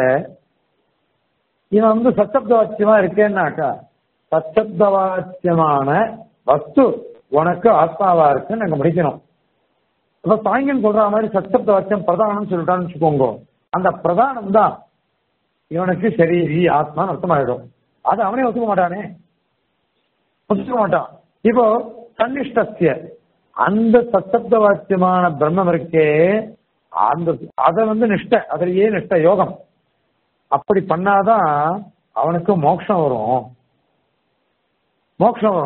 A: இவன் வந்து சச்சப்த வாக்கியமா இருக்கேன்னாக்கா சச்சப்த வாக்கியமான வஸ்து உனக்கு ஆத்மாவா இருக்குன்னு நாங்க முடிக்கணும் இப்ப சாயங்கன் சொல்ற மாதிரி சச்சப்த வாக்கியம் பிரதானம் சொல்லிட்டான்னு வச்சுக்கோங்க அந்த பிரதானம் தான் இவனுக்கு சரீரி ஆத்மான்னு அர்த்தமாயிடும் அது அவனே ஒத்துக்க மாட்டானே ஒத்துக்க மாட்டான் இப்போ சன்னிஷ்டஸ்ய அந்த சத்தப்த வாக்கியமான பிரம்மம் இருக்கே அந்த அதை வந்து நிஷ்ட அதிலேயே நிஷ்ட யோகம் அப்படி பண்ணாதான் அவனுக்கு மோட்சம் வரும் மோட்சம் வரும்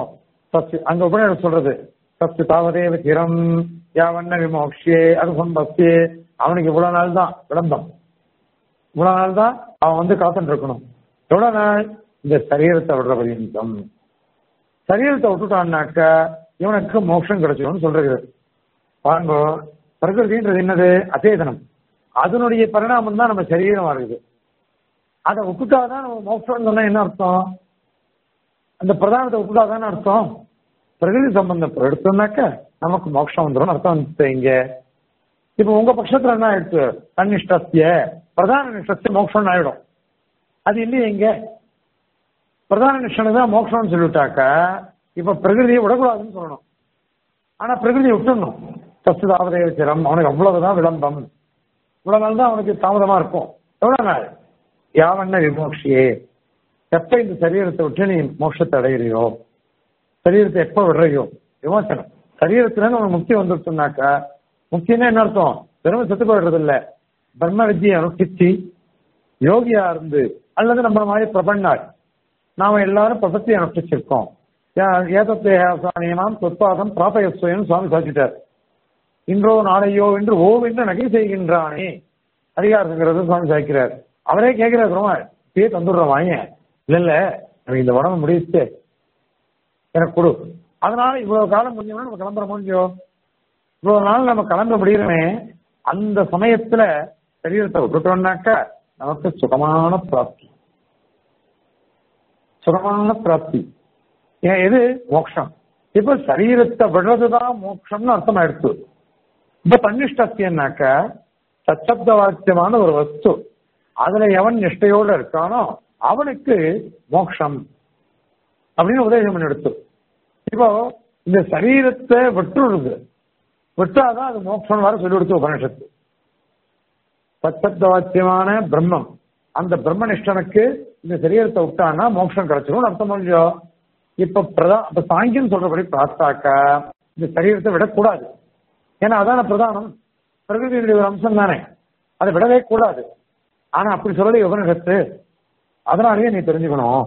A: சத்து அங்க உபநிடல் சொல்றது சத்து தாவதேவ திறம் யாவண்ண விமோக்ஷே அனுசம்பஸ்யே அவனுக்கு இவ்வளவு நாள் தான் விளம்பம் இவ்வளவு நாள் தான் அவன் வந்து காத்துட்டு இருக்கணும் எவ்வளவு நாள் இந்த சரீரத்தை விடுற பரியந்தம் சரீரத்தை விட்டுட்டான்னாக்க இவனுக்கு மோட்சம் கிடைச்சிடும்னு சொல்றது பாருங்க பிரகிருதின்றது என்னது அச்சேதனம் அதனுடைய பரிணாமம் தான் நம்ம சரீரம் இருக்குது அதை விட்டுட்டாதான் நம்ம மோட்சம் சொன்னா என்ன அர்த்தம் அந்த பிரதானத்தை விட்டுட்டாதானே அர்த்தம் பிரகிருதி சம்பந்தம் எடுத்தோம்னாக்க நமக்கு மோட்சம் வந்துடும் அர்த்தம் வந்து இங்க இப்ப உங்க பட்சத்துல என்ன ஆயிடுச்சு தன்னிஷ்டத்திய பிரதான நிஷ்டத்திய மோட்சம் ஆயிடும் அது இல்லையே இங்க பிரதான நிஷ்டனுக்கு தான் மோட்சம்னு சொல்லிவிட்டாக்க இப்ப பிரகிருதியை விடக்கூடாதுன்னு சொல்லணும் ஆனா பிரகிருதியை விட்டுடணும் தத்து தாவதேவ சிரம் அவனுக்கு அவ்வளவுதான் விளம்பம் இவ்வளவு நாள் தான் அவனுக்கு தாமதமா இருக்கும் எவ்வளவு நாள் யாவண்ண விமோக்ஷியே எப்ப இந்த சரீரத்தை விட்டு நீ மோட்சத்தை அடைகிறியோ சரீரத்தை எப்ப விடுறையோ விமோசனம் சரீரத்துல நம்ம முக்தி வந்துருச்சுனாக்கா முக்தின்னா என்ன அர்த்தம் வெறும் செத்து போயிடுறது இல்ல பிரம்ம வித்தியை அனுஷ்டிச்சு யோகியா இருந்து அல்லது நம்ம மாதிரி பிரபன்னாள் நாம எல்லாரும் பிரபத்தி அனுஷ்டிச்சிருக்கோம் ஏதத்தேகாசானியமாம் சொற்பாதம் பிராபயஸ்வயம் சுவாமி சாதிச்சிட்டார் இன்றோ நாளையோ என்று ஓ என்று நகை செய்கின்றானே அதிகாரங்கிறது சுவாமி சாய்க்கிறார் அவரே கேட்கிறார் பெருமாள் இப்பயே தந்துடுறோம் வாங்க இல்ல இல்ல எனக்கு இந்த உடம்பு முடியுச்சு எனக்கு கொடு அதனால இவ்வளவு காலம் முடிஞ்சோம்னா நம்ம கிளம்புற முடிஞ்சோ இவ்வளவு நாள் நம்ம கிளம்ப முடியறமே அந்த சமயத்துல சரீரத்தை விட்டுட்டோம்னாக்க நமக்கு சுகமான பிராப்தி சுகமான பிராப்தி ஏன் எது மோட்சம் இப்ப சரீரத்தை விடுறதுதான் மோட்சம்னு அர்த்தம் ஆயிடுச்சு இப்ப தன்னிஷ்டத்தியன்னாக்க சச்சப்த வாக்கியமான ஒரு வஸ்து அதுல எவன் நிஷ்டையோட இருக்கானோ அவனுக்கு மோட்சம் அப்படின்னு உபதேசம் பண்ணி எடுத்து இப்போ இந்த சரீரத்தை விட்டுருது விட்டாதான் அது மோட்சம் வர சொல்லி கொடுத்து உபனிஷத்து சச்சப்த வாக்கியமான பிரம்மம் அந்த பிரம்மனிஷ்டனுக்கு இந்த சரீரத்தை விட்டான்னா மோட்சம் கிடைச்சிடும் அர்த்தம் முடிஞ்சோ இப்ப பிரதா இப்ப சாங்கியம் சொல்றபடி பார்த்தாக்கா இந்த சரீரத்தை விடக்கூடாது ஏன்னா அதான பிரதானம் பிரகிருதியுடைய ஒரு அம்சம் தானே அதை விடவே கூடாது ஆனா அப்படி சொல்லலை உபனிஷத்து அதனாலேயே நீ தெரிஞ்சுக்கணும்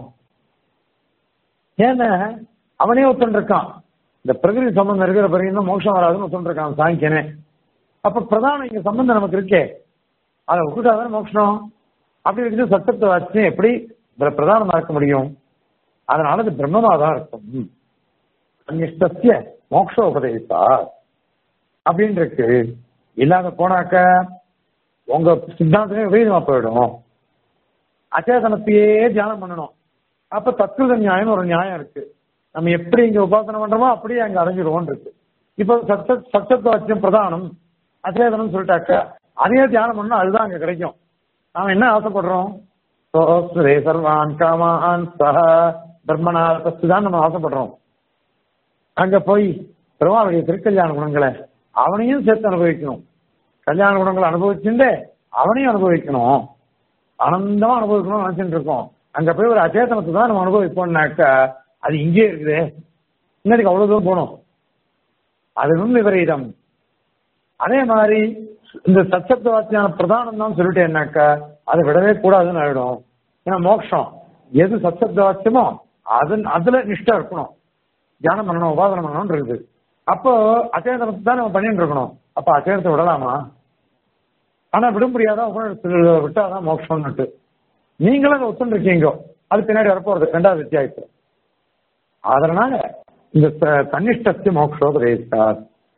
A: ஏன்னா அவனே ஒருத்தன் இருக்கான் இந்த பிரகிருதி சம்பந்தம் இருக்கிற பிறகு மோட்சம் வராதுன்னு ஒருத்தன் இருக்கான் சாங்கியனே அப்ப பிரதானம் இங்க சம்பந்தம் நமக்கு இருக்கே அதை விட்டுட்டாதானே மோட்சம் அப்படி இருக்குது சத்தத்தை வச்சு எப்படி பிரதானமா இருக்க முடியும் அதனால அது பிரம்மமா தான் இருக்கும் அந்நிஷ்டத்திய மோட்ச உபதேசா அப்படின்னு இருக்கு இல்லாத போனாக்க உங்க சித்தாந்தமே விபரீதமா போயிடும் அச்சேதனத்தையே தியானம் பண்ணணும் அப்ப தத்துவ நியாயம் ஒரு நியாயம் இருக்கு நம்ம எப்படி இங்க உபாசனை பண்றோமோ அப்படியே அங்க அடைஞ்சிடுவோம் இருக்கு இப்போ சத்த சத்தத்துவத்தியம் பிரதானம் அச்சேதனம் சொல்லிட்டாக்க அதையே தியானம் பண்ணா அதுதான் அங்க கிடைக்கும் நாம என்ன ஆசைப்படுறோம் சோஸ்ரே சர்வான் காமான் சஹ பிரம்மனாரத்து தான் நம்ம ஆசைப்படுறோம் அங்க போய் பெருமாளுடைய திருக்கல்யாண குணங்களை அவனையும் சேர்த்து அனுபவிக்கணும் கல்யாண குணங்களை அனுபவிச்சுட்டு அவனையும் அனுபவிக்கணும் ஆனந்தமா அனுபவிக்கணும்னு நினைச்சுட்டு இருக்கோம் அங்க போய் ஒரு அச்சேதனத்தை தான் நம்ம அனுபவிப்போம்னாக்க அது இங்கே இருக்குது இன்னைக்கு அவ்வளவு தூரம் போகணும் அது நுண் விபரீதம் அதே மாதிரி இந்த சச்சப்த வாத்தியான பிரதானம் தான் சொல்லிட்டேன்னாக்கா அதை விடவே கூடாதுன்னு ஆயிடும் ஏன்னா மோட்சம் எது சச்சப்த வாக்கியமோ அது அதுல நிஷ்டா இருக்கணும் தியானம் பண்ணணும் உபாதனம் பண்ணணும் இருக்குது அப்போ அச்சேதனத்தை தான் நம்ம பண்ணிட்டு இருக்கணும் அப்ப அச்சேதத்தை விடலாமா ஆனா விட முடியாதா உபநிடத்துல விட்டாதான் மோட்சம்னுட்டு நீங்களும் அதை ஒத்துன்னு இருக்கீங்க அது பின்னாடி வரப்போறது ரெண்டாவது வித்தியாசம் அதனால இந்த தன்னிஷ்டத்து மோக்ஷோபதேசார்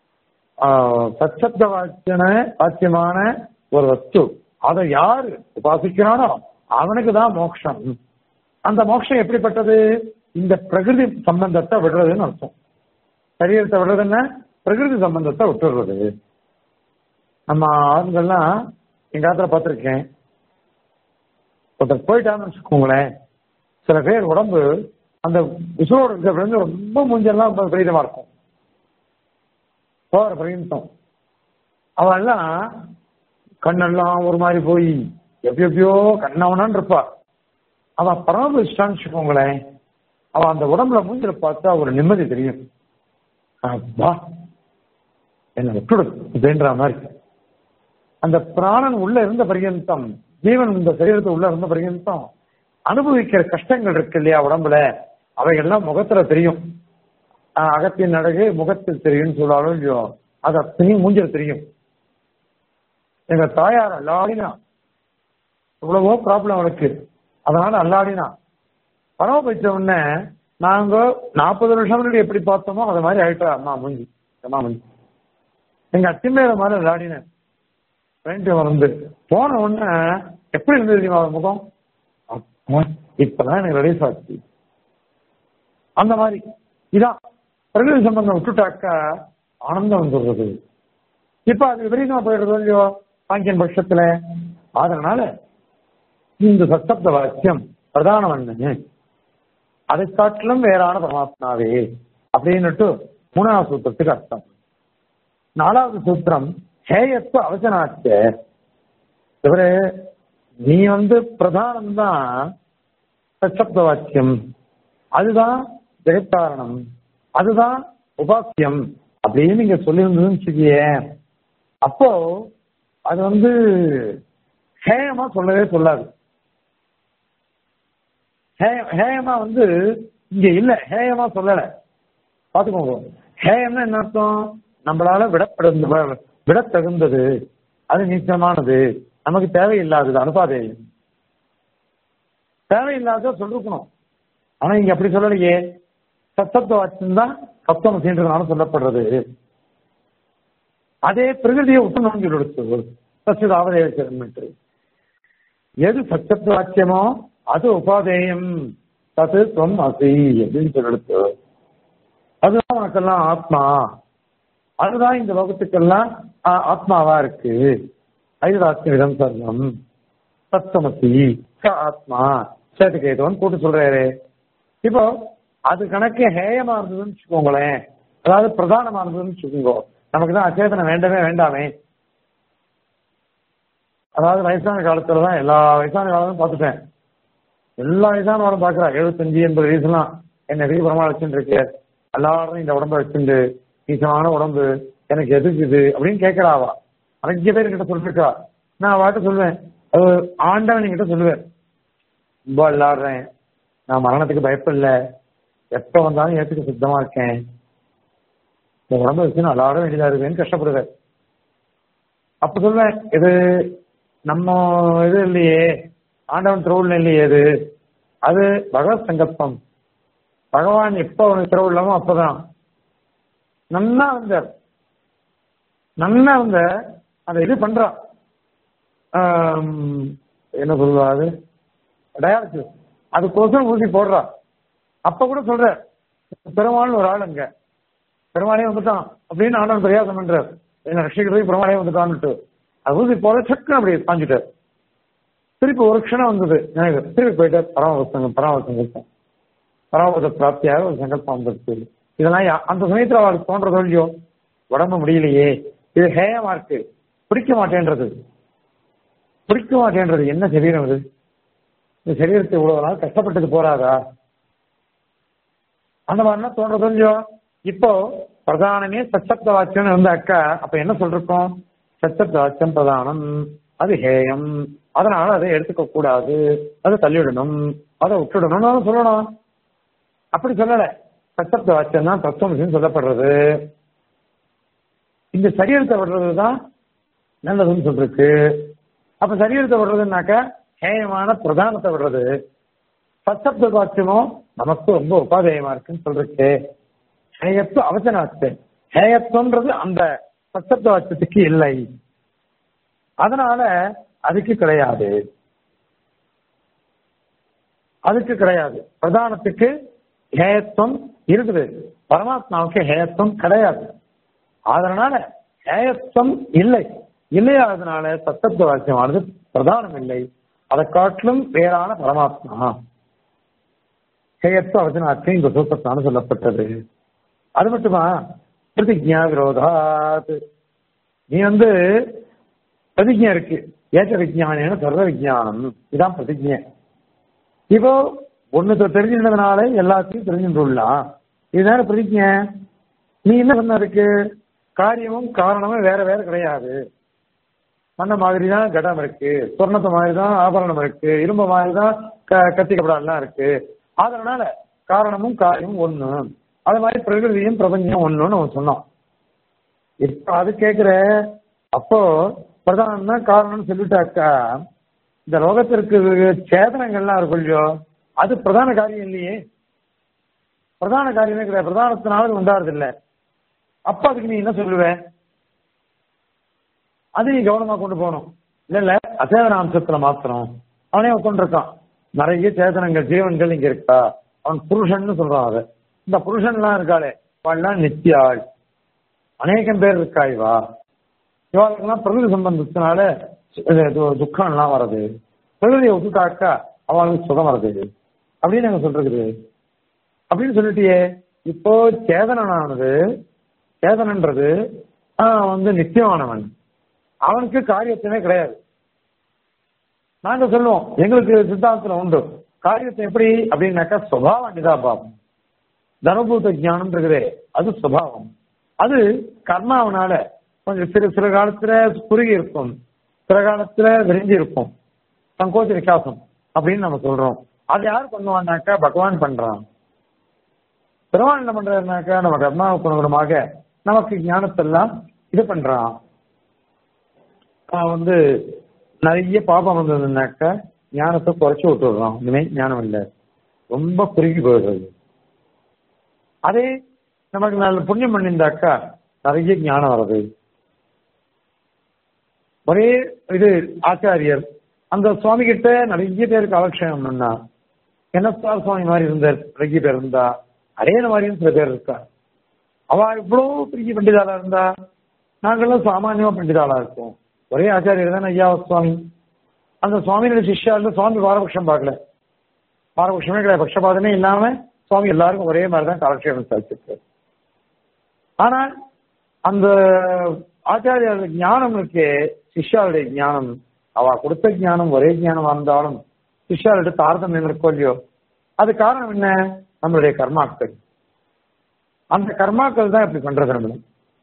A: சச்சப்த வாக்கியன வாக்கியமான ஒரு வஸ்து அதை யாரு உபாசிக்கிறானோ அவனுக்கு தான் மோட்சம் அந்த மோட்சம் எப்படிப்பட்டது இந்த பிரகிருதி சம்பந்தத்தை விடுறதுன்னு அர்த்தம் சரீரத்தை விடுறதுன்னா பிரகிருதி சம்பந்தத்தை விட்டுடுறது நம்ம ஆண்கள்லாம் எங்க காலத்துல பார்த்துருக்கேன் ஒருத்தர் போயிட்டான்னு வச்சுக்கோங்களேன் சில பேர் உடம்பு அந்த உசுரோடு இருக்கிற ரொம்ப மூஞ்செல்லாம் ரொம்ப பிரீதமா இருக்கும் போகிற பரியந்தம் அவெல்லாம் கண்ணெல்லாம் ஒரு மாதிரி போய் எப்ப எப்பயோ கண்ணவனான்னு இருப்பா அவன் பரமபிஷ்டான்னு வச்சுக்கோங்களேன் அவன் அந்த உடம்புல மூஞ்சில பார்த்தா ஒரு நிம்மதி தெரியும் அப்பா என்ன விட்டுடு அப்படின்ற மாதிரி அந்த பிராணன் உள்ள இருந்த பரியந்தம் ஜீவன் இந்த சரீரத்தை உள்ள இருந்த பரியந்தம் அனுபவிக்கிற கஷ்டங்கள் இருக்கு இல்லையா உடம்புல அவைகள்லாம் முகத்துல தெரியும் ஆஹ், அகத்தின் அழகு முகத்தில் தெரியும்னு சொல்றாலும் இல்லையோ அது அத்தனையும் மூஞ்சில் தெரியும் எங்க தாயார் அல்லாடினா எவ்வளவோ ப்ராப்ளம் அவளுக்கு அதனால அல்லாடினா பரவ போயிட்ட உடனே நாங்க நாற்பது வருஷம் முன்னாடி எப்படி பார்த்தோமோ அது மாதிரி ஆயிட்டா அம்மா மூஞ்சி அம்மா மூஞ்சி எங்க அத்திமேல மாதிரி விளையாடினேன் ஃப்ரெண்டு வந்து போன உடனே எப்படி இருந்தது தெரியுமா அவ முகம் அப்பா, இப்பதான் எனக்கு ரிலீஸ் ஆச்சு அந்த மாதிரி இதான் பிரகிருதி சம்பந்தம் விட்டுட்டாக்கா ஆனந்தம் வந்துடுறது இப்ப அது விபரீதமா போயிடுறது இல்லையோ சாங்கியன் பட்சத்துல அதனால இந்த சத்தப்த வாக்கியம் பிரதானம் என்னன்னு அதை காட்டிலும் வேறான பரமாத்மாவே அப்படின்னுட்டு மூணாவது சூத்திரத்துக்கு அர்த்தம் நாலாவது சூத்திரம் ஹேயத்துவ அவசனாச்ச இவரு நீ வந்து பிரதானம் தான் சச்சப்த வாக்கியம் அதுதான் ஜெகத்காரணம் அதுதான் உபாசியம் அப்படின்னு நீங்க சொல்லியிருந்ததுன்னு வச்சுக்கியே அப்போ அது வந்து ஹேயமா சொல்லவே சொல்லாது ஹே- ஹேயமா வந்து இங்க இல்ல ஹேயமா சொல்லல பாத்துக்கோங்க ஹேயம்னா என்ன அர்த்தம் நம்மளால விடப்பட விடத்தகுந்தது அது நிச்சயமானது நமக்கு தேவையில்லாதது அனுபாதேயம் தேவையில்லாத சொல்லிருக்கணும் ஆனா இங்க அப்படி சொல்லலையே சத்தத்துவ வாக்கியம் தான் சத்தம் சேர்ந்ததுனால சொல்லப்படுறது அதே பிரகிருதியை உத்து நோங்கி கொடுத்து சச்சித ஆவதேவச்சு எது சத்தத்துவ வாக்கியமோ அது உபாதேயம் தது தொம் அசி அப்படின்னு சொல்லிடுத்து அதுதான் உனக்கெல்லாம் ஆத்மா அதுதான் இந்த லோகத்துக்கெல்லாம் ஆ- ஆத்மாவா இருக்கு ஐதாத்மியம் சர்வம் சத்தமசி ச ஆத்மா சேத்துக்கேதோன்னு கூட்டு சொல்றாரு இப்போ அது கணக்கு ஹேயமா இருந்ததுன்னு வச்சுக்கோங்களேன் அதாவது பிரதானமா இருந்ததுன்னு வச்சுக்கோங்க நமக்கு தான் அச்சேதனம் வேண்டவே வேண்டாமே அதாவது வயசான காலத்துல தான் எல்லா வயசான காலமும் பார்த்துட்டேன் எல்லா வயசானவரும் பாக்குறா எழுபத்தஞ்சு எண்பது வயசுலாம் என்ன எதுக்கு பிரமா வச்சுட்டு இருக்கு எல்லாரும் இந்த உடம்ப வச்சுண்டு நீச்சமான உடம்பு எனக்கு எதுக்கு இது அப்படின்னு கேட்கறாவா நிறைய பேர் கிட்ட சொல்லிருக்கா நான் வாட்ட சொல்லுவேன் அது ஆண்டவன் கிட்ட சொல்லுவேன் ரொம்ப விளையாடுறேன் நான் மரணத்துக்கு பயப்படல எப்ப வந்தாலும் ஏத்துக்க சுத்தமா இருக்கேன் இந்த உடம்ப வச்சு நான் விளையாட வேண்டியதா இருக்குன்னு கஷ்டப்படுவேன் அப்ப சொல்லுவேன் இது நம்ம இது இல்லையே ஆண்டவன் திருவுள்ள இல்லையே இது அது பகவத் சங்கல்பம் பகவான் எப்ப உனக்கு திருவுள்ளமோ அப்பதான் நன்னா இருந்தார் நன்னா இருந்த அந்த இது பண்றான் ஆம், என்ன சொல்லுவா அது டயாலிசிஸ் அதுக்கோசரம் ஊசி போடுறா அப்ப கூட சொல்ற பெருமாள்னு ஒரு ஆள் அங்க பெருமாளே வந்துட்டான் அப்படின்னு ஆண்டவன் பிரயாசம் பண்றார் என்ன ரட்சிக்கிறதுக்கு பெருமாளே வந்துட்டான்னுட்டு அது ஊசி போட சக்குன்னு அப்படி பாஞ்சுட்டார் திருப்பி ஒரு க்ஷணம் வந்தது எனக்கு திருப்பி போயிட்டார் பரமவசங்க பரமவசங்க பரமபத பிராப்தியாக ஒரு சங்கல்பம் வந்துருச்சு இதெல்லாம் யா- அந்த சமயத்துல அவருக்கு தோன்றதோ இல்லையோ உடம்பு முடியலையே இது ஹேயமா இருக்கு பிடிக்க மாட்டேன்றது பிடிக்க மாட்டேன்றது என்ன சரீரம் இது இந்த சரீரத்தை இவ்வளவு நாள் கஷ்டப்பட்டது போறாதா அந்த மாதிரிலாம் தோன்றதோ இல்லையோ இப்போ பிரதானமே சச்சப்த வாக்கியம் இருந்த அக்கா அப்ப என்ன சொல்றோம் சச்சப்த வாக்கியம் பிரதானம் அது ஹேயம் அதனால அதை எடுத்துக்க கூடாது அதை தள்ளிவிடணும் அதை விட்டுடணும்னு சொல்லணும் அப்படி சொல்லல சச்சப்த வாக்கியம் தான் தத்துவம் சொல்லப்படுறது இந்த சரீரத்தை விடுறது தான் நல்லதுன்னு சொல்லிருக்கு அப்ப சரீரத்தை விடுறதுனாக்க ஹேயமான பிரதானத்தை விடுறது சச்சப்த வாக்கியமும் நமக்கு ரொம்ப உபாதேயமா இருக்குன்னு சொல்லிருக்கு ஹேயத்து அவசனாச்சு ஹேயத்துவன்றது அந்த சச்சப்த வாக்கியத்துக்கு இல்லை அதனால அதுக்கு கிடையாது அதுக்கு கிடையாது பிரதானத்துக்கு ஹேயத்துவம் இருக்குது பரமாத்மாவுக்கு ஹேயத்துவம் கிடையாது அதனால ஹேயத்துவம் இல்லை இல்லையாதனால சத்தத்துவ வாக்கியமானது பிரதானம் இல்லை அதை காட்டிலும் வேறான பரமாத்மா ஹேயத்துவ அவசனாக்கு இந்த சூத்திரத்தான சொல்லப்பட்டது அது மட்டுமா பிரதிஜா விரோதாத் நீ வந்து பிரதிஜை இருக்கு ஏற்ற விஜயானம் சர்வ விஜயானம் இதான் பிரதிஜை இப்போ ஒண்ணு தெரிஞ்சிருந்ததுனால எல்லாத்தையும் தெரிஞ்சுட்டுலாம் இதுதானே பிரதிஜை நீ என்ன சொன்ன இருக்கு காரியமும் காரணமும் வேற வேற கிடையாது மண்ண மாதிரி தான் கடம் இருக்கு சொர்ணத்தை மாதிரி தான் ஆபரணம் இருக்கு இரும்பு மாதிரி தான் க கத்தி கப்படாலாம் இருக்கு அதனால காரணமும் காரியமும் ஒண்ணு அது மாதிரி பிரகிருதியும் பிரபஞ்சம் ஒண்ணுன்னு அவன் சொன்னான் இப்ப அது கேக்குற அப்போ பிரதானம் தான் காரணம்னு சொல்லிட்டாக்கா இந்த லோகத்திற்கு சேதனங்கள்லாம் இருக்கும் இல்லையோ அது பிரதான காரியம் இல்லையே பிரதான காரியமே கிடையாது பிரதானத்தினால அது உண்டாறது இல்ல அப்ப அதுக்கு நீ என்ன சொல்லுவ அது நீ கவனமா கொண்டு போகணும் இல்ல இல்ல அசேதன அம்சத்துல மாத்திரம் அவனே உட்காந்துருக்கான் நிறைய சேதனங்கள் ஜீவன்கள் இங்க இருக்கா அவன் புருஷன்னு சொல்றான் அதை இந்த புருஷன்லாம் இருக்காளே அவள்லாம் நித்தியாள் அநேகம் பேர் இருக்கா இவா இவாளுக்கெல்லாம் பிரகிருதி சம்பந்தத்தினால இது து- துக்கம்லாம் வருது பிரகிருதியை ஒத்துட்டாக்கா அவளுக்கு சுகம் வருது அப்படின்னு நாங்க சொல்றது அப்படின்னு சொல்லிட்டியே இப்போ சேதனனானது சேதனன்றது ஆஹ், வந்து நித்தியமானவன் அவனுக்கு காரியத்தினே கிடையாது நாங்க சொல்லுவோம் எங்களுக்கு சித்தாந்தத்துல உண்டு காரியத்தை எப்படி அப்படின்னாக்கா சுபாவம் நிதாபாவம் தனபூத ஞானம் இருக்குதே அது சுபாவம் அது கர்மாவனால கொஞ்சம் சில சில காலத்துல குறுகி இருக்கும் சில காலத்துல விரிஞ்சு இருக்கும் சங்கோச்ச விகாசம் அப்படின்னு நம்ம சொல்றோம் அது யார் பண்ணுவான்னாக்கா பகவான் பண்றான் பெருமான் என்ன பண்றாருனாக்கா நம்ம கர்மாவுக்கு அனுகுணமாக நமக்கு ஞானத்தெல்லாம் இது பண்றான் அவன் வந்து நிறைய பாபம் வந்ததுன்னாக்கா ஞானத்தை குறைச்சு விட்டுடுறான் இனிமே ஞானம் இல்லை ரொம்ப குறுகி போயிடுறது அதே நமக்கு நல்ல புண்ணியம் பண்ணியிருந்தாக்கா நிறைய ஞானம் வருது ஒரே இது ஆச்சாரியர் அந்த சுவாமி கிட்ட நிறைய பேருக்கு அவக்ஷயம் பண்ணா என்னத்தார் சுவாமி மாதிரி இருந்தார் நிறைய பேர் இருந்தா அதே மாதிரியும் சில பேர் இருக்கா அவ இவ்வளவு பெரிய பண்டிதாளா இருந்தா நாங்கெல்லாம் சாமானியமா பண்டிதாளா இருக்கோம் ஒரே ஆச்சாரியர் தான் ஐயா சுவாமி அந்த சுவாமியோட சிஷ்யால சுவாமி பாரபட்சம் பார்க்கல பாரபட்சமே கிடையாது பட்சபாதமே இல்லாம சுவாமி எல்லாருக்கும் ஒரே மாதிரி தான் காலக்ஷேபம் சாதிச்சிருக்காரு ஆனால் அந்த ஆச்சாரியோட ஞானம் இருக்கே சிஷ்யாவுடைய ஞானம் அவ கொடுத்த ஞானம் ஒரே ஞானமா இருந்தாலும் சிஷ்யாவோட தாரதமியம் இருக்கோ இல்லையோ அது காரணம் என்ன நம்மளுடைய கர்மாக்கள் அந்த கர்மாக்கள் தான் இப்படி பண்றது நம்மள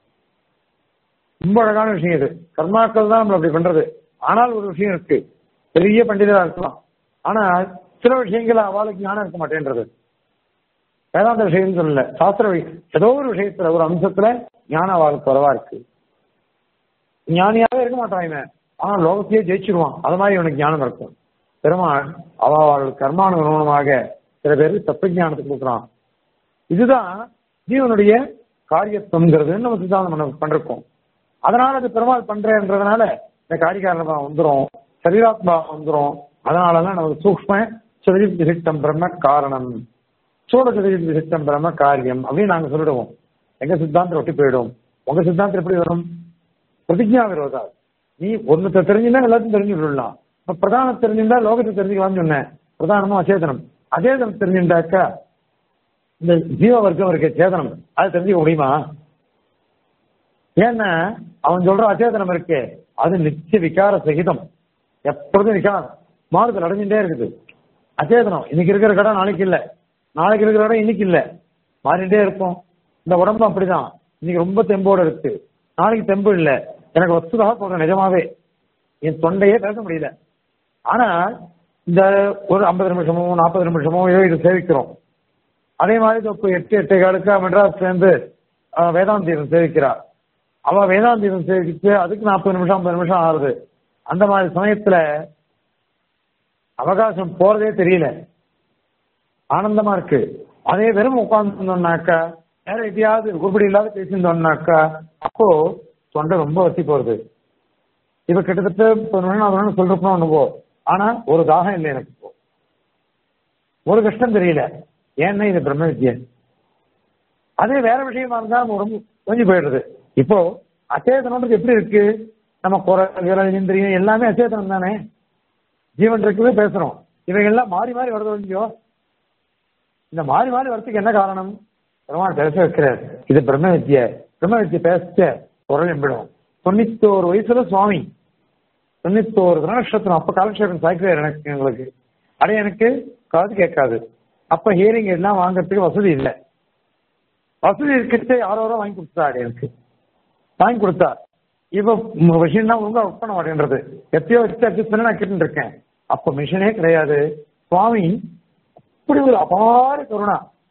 A: ரொம்ப அழகான விஷயம் இது கர்மாக்கள் தான் நம்மள அப்படி பண்றது ஆனால் ஒரு விஷயம் இருக்கு பெரிய பண்டிதரா இருக்கலாம் ஆனால் சில விஷயங்கள் அவளுக்கு ஞானம் இருக்க மாட்டேன்றது வேதாந்த விஷயம் சொல்லல சாஸ்திர வி- ஏதோ ஒரு விஷயத்துல ஒரு அம்சத்துல ஞானம் அவளுக்கு குறைவா இருக்கு ஞானியாவே இருக்க மாட்டான் இவன் ஆனா லோகத்தையே ஜெயிச்சிருவான் அது மாதிரி இவனுக்கு ஞானம் இருக்கும் பெருமாள் அவ அவளுக்கு கர்மானுகுணமாக சில பேருக்கு தப்பு ஞானத்துக்கு கொடுக்குறான் இதுதான் ஜீவனுடைய காரியத்துவங்கிறது நம்ம சித்தாந்தம் பண்ண பண்ணிருக்கோம் அதனால அது பெருமாள் பண்றேன்றதுனால இந்த காரிகாரணமா வந்துரும் சரீராத்மா வந்துரும் அதனாலதான் நமக்கு சூக்ம சுதரித் விசிஷ்டம் பிரம்ம காரணம் சூட சுதரித் விசிஷ்டம் பிரம்ம காரியம் அப்படின்னு நாங்க சொல்லிடுவோம் எங்க சித்தாந்தம் ஒட்டி போயிடும் உங்க சித்தாந்தம் எப்படி வரும் பிரதிஜா விரோதா நீ ஒன்னுத்த தெரிஞ்சுன்னா எல்லாத்தையும் தெரிஞ்சு விடலாம் இப்ப பிரதானம் தெரிஞ்சிருந்தா லோகத்தை தெரிஞ்சுக்கலாம்னு சொன்னேன் பிரதானமும் அச்சேதனம் அச்சேதனம் தெரிஞ்சுட்டாக்கா இந்த ஜீவ வர்க்கம் இருக்க சேதனம் அது தெரிஞ்சுக்க முடியுமா ஏன்னா அவன் சொல்ற அச்சேதனம் இருக்கே அது நித்திய விகார சகிதம் எப்பொழுதும் விகாரம் மாறுதல் அடைஞ்சுட்டே இருக்குது அச்சேதனம் இன்னைக்கு இருக்கிற கடை நாளைக்கு இல்ல நாளைக்கு இருக்கிற இடம் இன்னைக்கு இல்ல மாறிட்டே இருக்கும் இந்த உடம்பு அப்படிதான் இன்னைக்கு ரொம்ப தெம்போட இருக்கு நாளைக்கு தெம்பு இல்ல எனக்கு வஸ்துதாக சொல்றேன் நிஜமாவே என் தொண்டையே பேச முடியல ஆனா இந்த ஒரு ஐம்பது நிமிஷமோ நாற்பது நிமிஷமோ ஏதோ இது சேவிக்கிறோம் அதே மாதிரி இப்போ எட்டு எட்டு காலுக்கு மெட்ராஸ் சேர்ந்து வேதாந்தீரம் சேவிக்கிறா அவ வேதாந்தீரம் சேவிச்சு அதுக்கு நாற்பது நிமிஷம் ஐம்பது நிமிஷம் ஆகுது அந்த மாதிரி சமயத்துல அவகாசம் போறதே தெரியல ஆனந்தமா இருக்கு அதே வெறும் உட்கார்ந்துருந்தோம்னாக்கா வேற எதையாவது உருப்படி இல்லாத பேசியிருந்தோம்னாக்கா அப்போ தொண்டை ரொம்ப வத்தி போறது இப்ப கிட்டத்தட்ட இப்போ நான் சொல்றப்போ ஒண்ணுவோ ஆனா ஒரு தாகம் இல்லை எனக்கு இப்போ ஒரு கஷ்டம் தெரியல ஏன்னா இது பிரம்ம வித்யை அதே வேற விஷயமா இருந்தா நம்ம உடம்பு கொஞ்சம் போயிடுறது இப்போ அச்சேதனம்ன்றது எப்படி இருக்கு நம்ம குறை விரல் இந்திரியம் எல்லாமே அச்சேதனம் தானே ஜீவன் இருக்குவே பேசுறோம் இவைகள்லாம் மாறி மாறி வருது இல்லையோ இந்த மாறி மாறி வரதுக்கு என்ன காரணம் பெருமாள் பேச வைக்கிறார் இது பிரம்ம வித்யை பிரம்ம வித்யை பேச குரல் எம்பிடும் தொண்ணூத்தோரு வயசுல சுவாமி தொண்ணூத்தோரு நட்சத்திரம் அப்ப காலக்ஷேபம் சாய்க்கிறார் எனக்கு எங்களுக்கு அட எனக்கு காது கேட்காது அப்ப ஹியரிங் எல்லாம் வாங்குறதுக்கு வசதி இல்லை வசதி இருக்கிறது யாரோ யாரோ வாங்கி கொடுத்தாரு எனக்கு வாங்கி கொடுத்தா இப்ப மிஷின் தான் ஒழுங்கா ஒர்க் பண்ண மாட்டேன்றது எத்தையோ வச்சு அட்ஜஸ்ட் பண்ணி நான் கேட்டு இருக்கேன் அப்ப மிஷினே கிடையாது சுவாமி அப்படி ஒரு அபார கருணா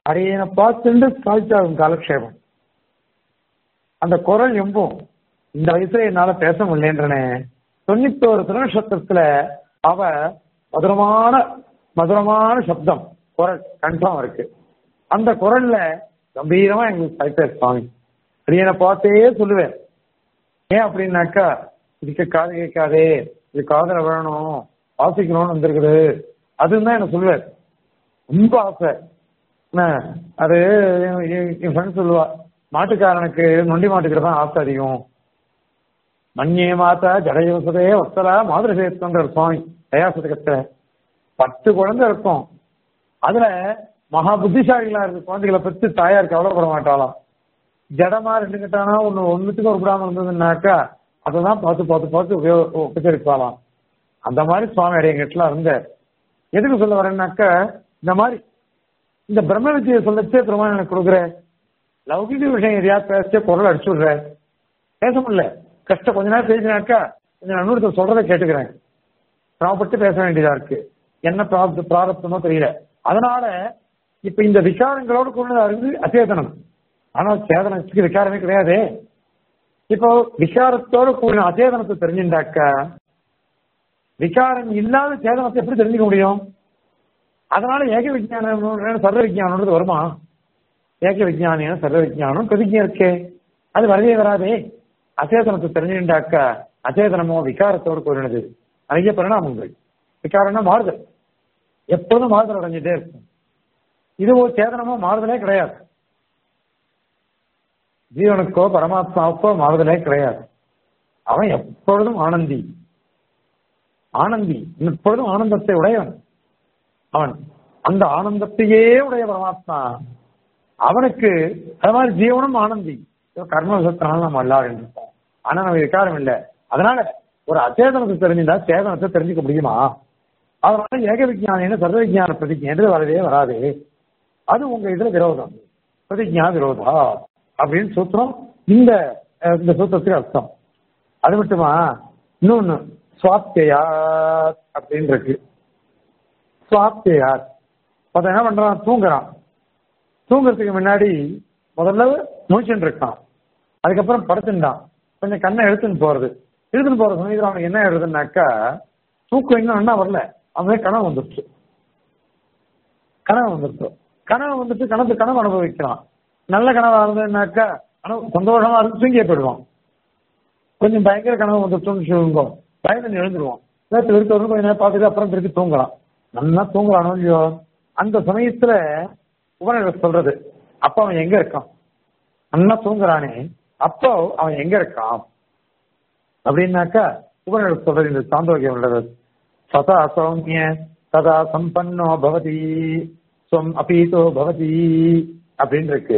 A: அரியனை பார்த்துட்டு சாய்ச்சாகும் காலக்ஷேபம் அந்த குரல் எம்பும் இந்த வயசுல என்னால பேச முடியலன்றனே தொண்ணூத்தோரு திருநட்சத்திரத்துல அவ மதுரமான மதுரமான சப்தம் குரல் கன்ஃபார்ம் இருக்கு அந்த குரல்ல கம்பீரமா எங்களுக்கு சாய்ப்பார் சுவாமி அரியனை பார்த்தே சொல்லுவேன் ஏன் அப்படின்னாக்கா இதுக்கு காது கேட்காதே இது காதல வேணும் வாசிக்கணும்னு வந்திருக்குது அதுன்னு தான் எனக்கு சொல்லுவார் ரொம்ப ஆசை என்ன, அது என் என்- என் ஃப்ரெண்ட் சொல்லுவா மாட்டுக்காரனுக்கு நொண்டி மாட்டுக்கிட்ட தான் ஆசை அதிகம் மண்யே மாதா ஜடயோசதே வத்தலா மாதிரி சேர்த்துன்ற சுவாமி தயாசதகத்துல பத்து குழந்தை இருக்கும் அதுல மகா புத்திசாலிகளா இருக்கு குழந்தைகளை பத்தி தாயார் கவலைப்பட மாட்டாளாம் ஜடமா ரெண்டு கட்டானா ஒண்ணு ஒண்ணுத்துக்கு ஒரு விடாம இருந்ததுன்னாக்கா அததான் பார்த்து பார்த்து பார்த்து உபயோக உபச்சரிப்பாளாம் அந்த மாதிரி சுவாமி அடையங்கிட்டலாம் இருந்தார் எதுக்கு சொல்ல வரேன்னாக்கா இந்த மாதிரி இந்த பிரம்ம வித்தியை சொல்லச்சே பெருமாள் எனக்கு கொடுக்குற லௌகிக விஷயம் எதையாவது பேசச்சே குரல் அடிச்சு விடுற பேச முடியல கஷ்டம் கொஞ்ச நேரம் பேசினாக்கா கொஞ்சம் நன்னூறு சொல்றதை கேட்டுக்கிறேன் சிரமப்பட்டு பேச வேண்டியதா இருக்கு என்ன பிராப்த பிராரப்தமோ தெரியல அதனால இப்ப இந்த விகாரங்களோடு கொண்டு இருந்து அச்சேதனம் ஆனா சேதனத்துக்கு விகாரமே கிடையாது இப்போ விகாரத்தோடு கூடின அச்சேதனத்தை தெரிஞ்சுட்டாக்கா விகாரம் இல்லாத சேதனத்தை எப்படி தெரிஞ்சுக்க முடியும் அதனால ஏக விஜயானம் சர்வ விஜயானம்ன்றது வருமா ஏக விஜயானியம் சர்வ விஜயானம் பிரதிஜம் இருக்கே அது வரவே வராதே அச்சேதனத்தை தெரிஞ்சுட்டாக்கா அச்சேதனமோ விகாரத்தோடு கூறினது நிறைய பரிணாமங்கள் விகாரம்னா மாறுதல் எப்போதும் மாறுதல் அடைஞ்சிட்டே இருக்கும் இது ஒரு சேதனமோ மாறுதலே கிடையாது ஜீவனுக்கோ பரமாத்மாவுக்கோ மாறுதலே கிடையாது அவன் எப்பொழுதும் ஆனந்தி ஆனந்தி எப்பொழுதும் ஆனந்தத்தை உடையவன் அவன் அந்த ஆனந்தத்தையே உடைய பரமாத்மா அவனுக்கு அது மாதிரி ஜீவனும் ஆனந்தி கர்ம விசத்தினால நம்ம எல்லாரும் இருப்போம் ஆனா நம்ம விகாரம் இல்லை அதனால ஒரு அச்சேதனத்தை தெரிஞ்சுட்டா சேதனத்தை தெரிஞ்சுக்க முடியுமா அதனால ஏக விஜயானின்னு சர்வ விஜயான பிரதிஜை வரவே வராது அது உங்க இதுல விரோதம் பிரதிஜா விரோதா அப்படின்னு சூத்திரம் இந்த அஹ், இந்த சூத்திரத்துக்கு அர்த்தம் அது மட்டுமா இன்னொன்னு சுவாத்தியார் அப்படின்னு இருக்கு சுவாத்தியார் அவன் என்ன பண்றான் தூங்குறான் தூங்குறதுக்கு முன்னாடி முதல்ல முழிச்சுட்டு இருக்கான் அதுக்கப்புறம் படுத்துட்டான் கொஞ்சம் கண்ணை எடுத்துன்னு போறது எடுத்துன்னு போற சமயத்தில் அவனுக்கு என்ன எழுதுனாக்கா தூக்கம் இன்னும் என்ன வரல அவன் கனவு வந்துருச்சு கனவு வந்துருச்சு கனவு வந்துட்டு கனவு கனவு அனுபவிக்கிறான் நல்ல கனவா இருந்ததுனாக்கா கனவு சந்தோஷமா இருந்து தூங்கியே போயிடுவான் கொஞ்சம் பயங்கர கனவு வந்துருச்சோன்னு சொல்லுங்க பயந்து எழுந்துருவான் நேற்று இருக்க கொஞ்ச நேரம் பார்த்துட்டு அப்புறம் திருப்பி தூங்கலாம் நல்லா தூங்கலானோ இல்லையோ அந்த சமயத்துல உபநிடர் சொல்றது அப்ப அவன் எங்க இருக்கான் நல்லா தூங்குறானே அப்போ அவன் எங்க இருக்கான் அப்படின்னாக்கா உபநிடர் சொல்றது இந்த சாந்தோக்கியம் உள்ளது சதா சௌமிய ததா சம்பன்னோ பவதி சொம் அபீதோ பவதி அப்படின்னு இருக்கு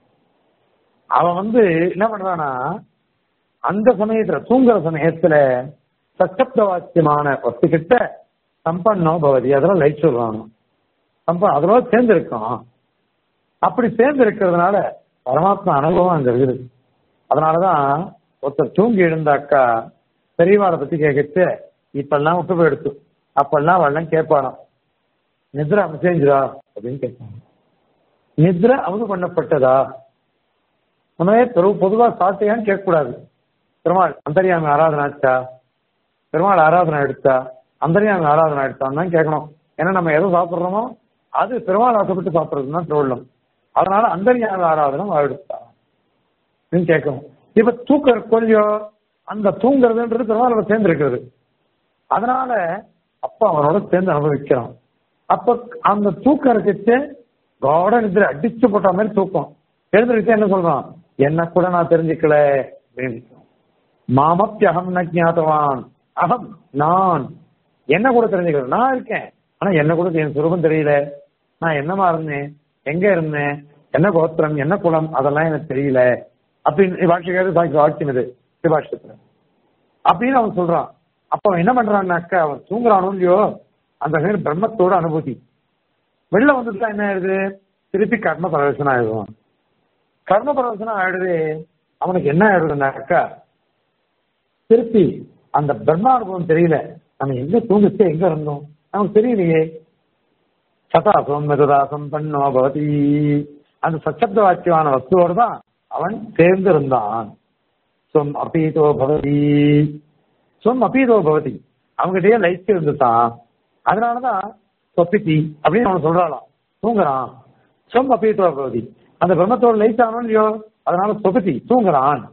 A: அவன் வந்து என்ன பண்றானா அந்த சமயத்துல தூங்குற சமயத்துல சச்சப்த வாக்கியமான வஸ்துக்கிட்ட சம்பன்னோ பவதி அதெல்லாம் லைட் சொல்றானோ சம்ப அதோட சேர்ந்து இருக்கான் அப்படி சேர்ந்து இருக்கிறதுனால பரமாத்மா அனுபவம் அங்க இருக்குது அதனாலதான் ஒருத்தர் தூங்கி எழுந்தாக்கா பெரியவாளை பத்தி கேட்கச்சு இப்பெல்லாம் விட்டு போயிடுத்து அப்பெல்லாம் அவெல்லாம் கேட்பானாம் நித்ரா அமைச்சா அப்படின்னு கேட்பாங்க நித்ர அமுது பண்ணப்பட்டதா உணவே பெரு பொதுவா சாட்டையான்னு கேட்கக்கூடாது பெருமாள் அந்தரியாமி ஆராதனை ஆச்சா பெருமாள் ஆராதனை எடுத்தா அந்தரியாமி ஆராதனை எடுத்தான்னு தான் கேட்கணும் ஏன்னா நம்ம எதை சாப்பிடுறோமோ அது பெருமாள் ஆசைப்பட்டு சாப்பிடுறதுன்னு தான் திருவள்ளம் அதனால அந்தரியாமி ஆராதனை அவ எடுத்தா அப்படின்னு கேட்கணும் இப்ப தூக்க கொல்லியோ அந்த தூங்குறதுன்றது பெருமாளோட சேர்ந்து இருக்கிறது அதனால அப்ப அவனோட சேர்ந்து அனுபவிக்கிறான் அப்ப அந்த தூக்கம் இருக்கச்சு கோட நிதிர அடிச்சு போட்ட மாதிரி தூக்கம் எழுந்திருச்சு என்ன சொல்றான் என்ன கூட நான் தெரிஞ்சுக்கல அப்படின்னு மாமப்பியகம் ந ஞாதவான் அகம் நான் என்ன கூட தெரிஞ்சுக்கல நான் இருக்கேன் ஆனா என்ன கூட என் சுரூபம் தெரியல நான் என்னமா இருந்தேன் எங்க இருந்தேன் என்ன கோத்திரம் என்ன குலம் அதெல்லாம் எனக்கு தெரியல அப்படின்னு பாஷைக்காவது சாக்கி வாக்கியம் இது சிவாஷத்துல அப்படின்னு அவன் சொல்றான் அப்ப அவன் என்ன பண்றான்னாக்கா அவன் தூங்குறானோ இல்லையோ அந்த நேரம் பிரம்மத்தோட அனுபூதி வெளில வந்துட்டா என்ன ஆயிடுது திருப்பி கர்ம பிரவேசனம் ஆயிடுவான் கர்ம பிரவேசனம் ஆயிடுது அவனுக்கு என்ன ஆயிடுதுனாக்கா திருப்பி அந்த பிரம்மானுபவம் தெரியல நம்ம எங்க தூங்கிச்சு எங்க இருந்தோம் நமக்கு தெரியலையே சதா சோன்மதா சம்பன்னோ பவதி அந்த சச்சப்த வாக்கியமான வஸ்துவோடு தான் அவன் சேர்ந்திருந்தான் சொம் அபீதோ பவதி சொம் அபீதோ பவதி அவங்ககிட்டயே லைட் இருந்துட்டான் அதனாலதான் சொப்பித்தி அப்படின்னு அவன் சொல்றாளாம் தூங்குறான் சொம் அபீதோ பவதி அந்த பிரம்மத்தோட லைட் ஆனோம் இல்லையோ அதனால சொபத்தி தூங்குறான்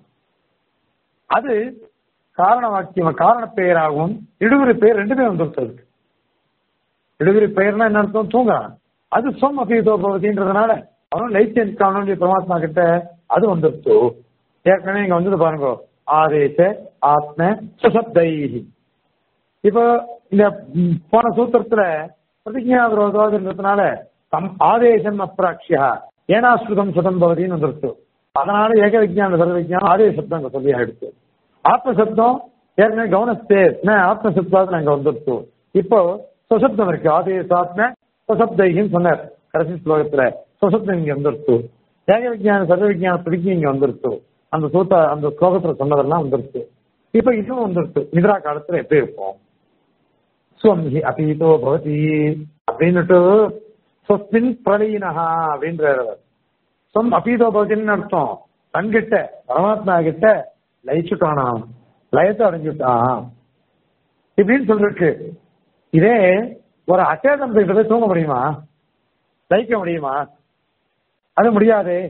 A: அது காரண வாக்கியம் காரண பெயராகவும் இடுகுறி பெயர் ரெண்டுமே வந்துருச்சு இடுகுறி பெயர்னா என்ன அர்த்தம் தூங்குறான் அது சொம் அபீதோ பவதின்றதுனால அவனும் லைட் சேஞ்ச் காணணும் பரமாத்மா கிட்ட அது வந்துருச்சு ஏற்கனவே இங்க வந்தது பாருங்க ஆதேச ஆத்ம சுசப்தைஹி இப்போ இந்த ம், போன சூத்திரத்துல பிரதிஜா விரோதவாதன்றதுனால தம் ஆதேசம் அப்ராட்சியா ஏனாஸ்ருதம் சுதம் பவதின்னு வந்துருச்சு அதனால ஏக விஜயான சர்வ விஜயானம் ஆதேச சப்தம் அங்க சொல்லி ஆயிடுச்சு ஆத்ம சப்தம் ஏற்கனவே கவனஸ்தே ஆத்ம சப்தாது அங்க வந்துருச்சு இப்போ சுசப்தம் இருக்கு ஆதேசாத்ம சுசப்தைன்னு சொன்னார் கடைசி ஸ்லோகத்துல சுசப்தம் இங்க வந்துருச்சு ஏக விஜயான சர்வ விஜயான பிரதிஜை இங்க வந்துருச்சு அந்த சூத்த அந்த ஸ்லோகத்துல சொன்னதெல்லாம் வந்துருச்சு இப்ப இதுவும் வந்துருச்சு நிதிரா காலத்துல எப்படி இருப்போம் ஸ்வம் ஹி அபீதோ பவதி அப்படின்னுட்டு ஸ்வஸ்மின் பிரலீனஹா அப்படின்றார் அவர். ஸ்வம் அபீதோ பவதின்னு அர்த்தம் தன்கிட்ட பரமாத்மா கிட்ட லயிச்சுட்டானாம் லயத்தை அடைஞ்சுட்டான் இப்படின்னு சொல்லிருக்கு இதே ஒரு அச்சேதம் கிட்ட போய் தூங்க முடியுமா லயிக்க முடியுமா அது முடியாதே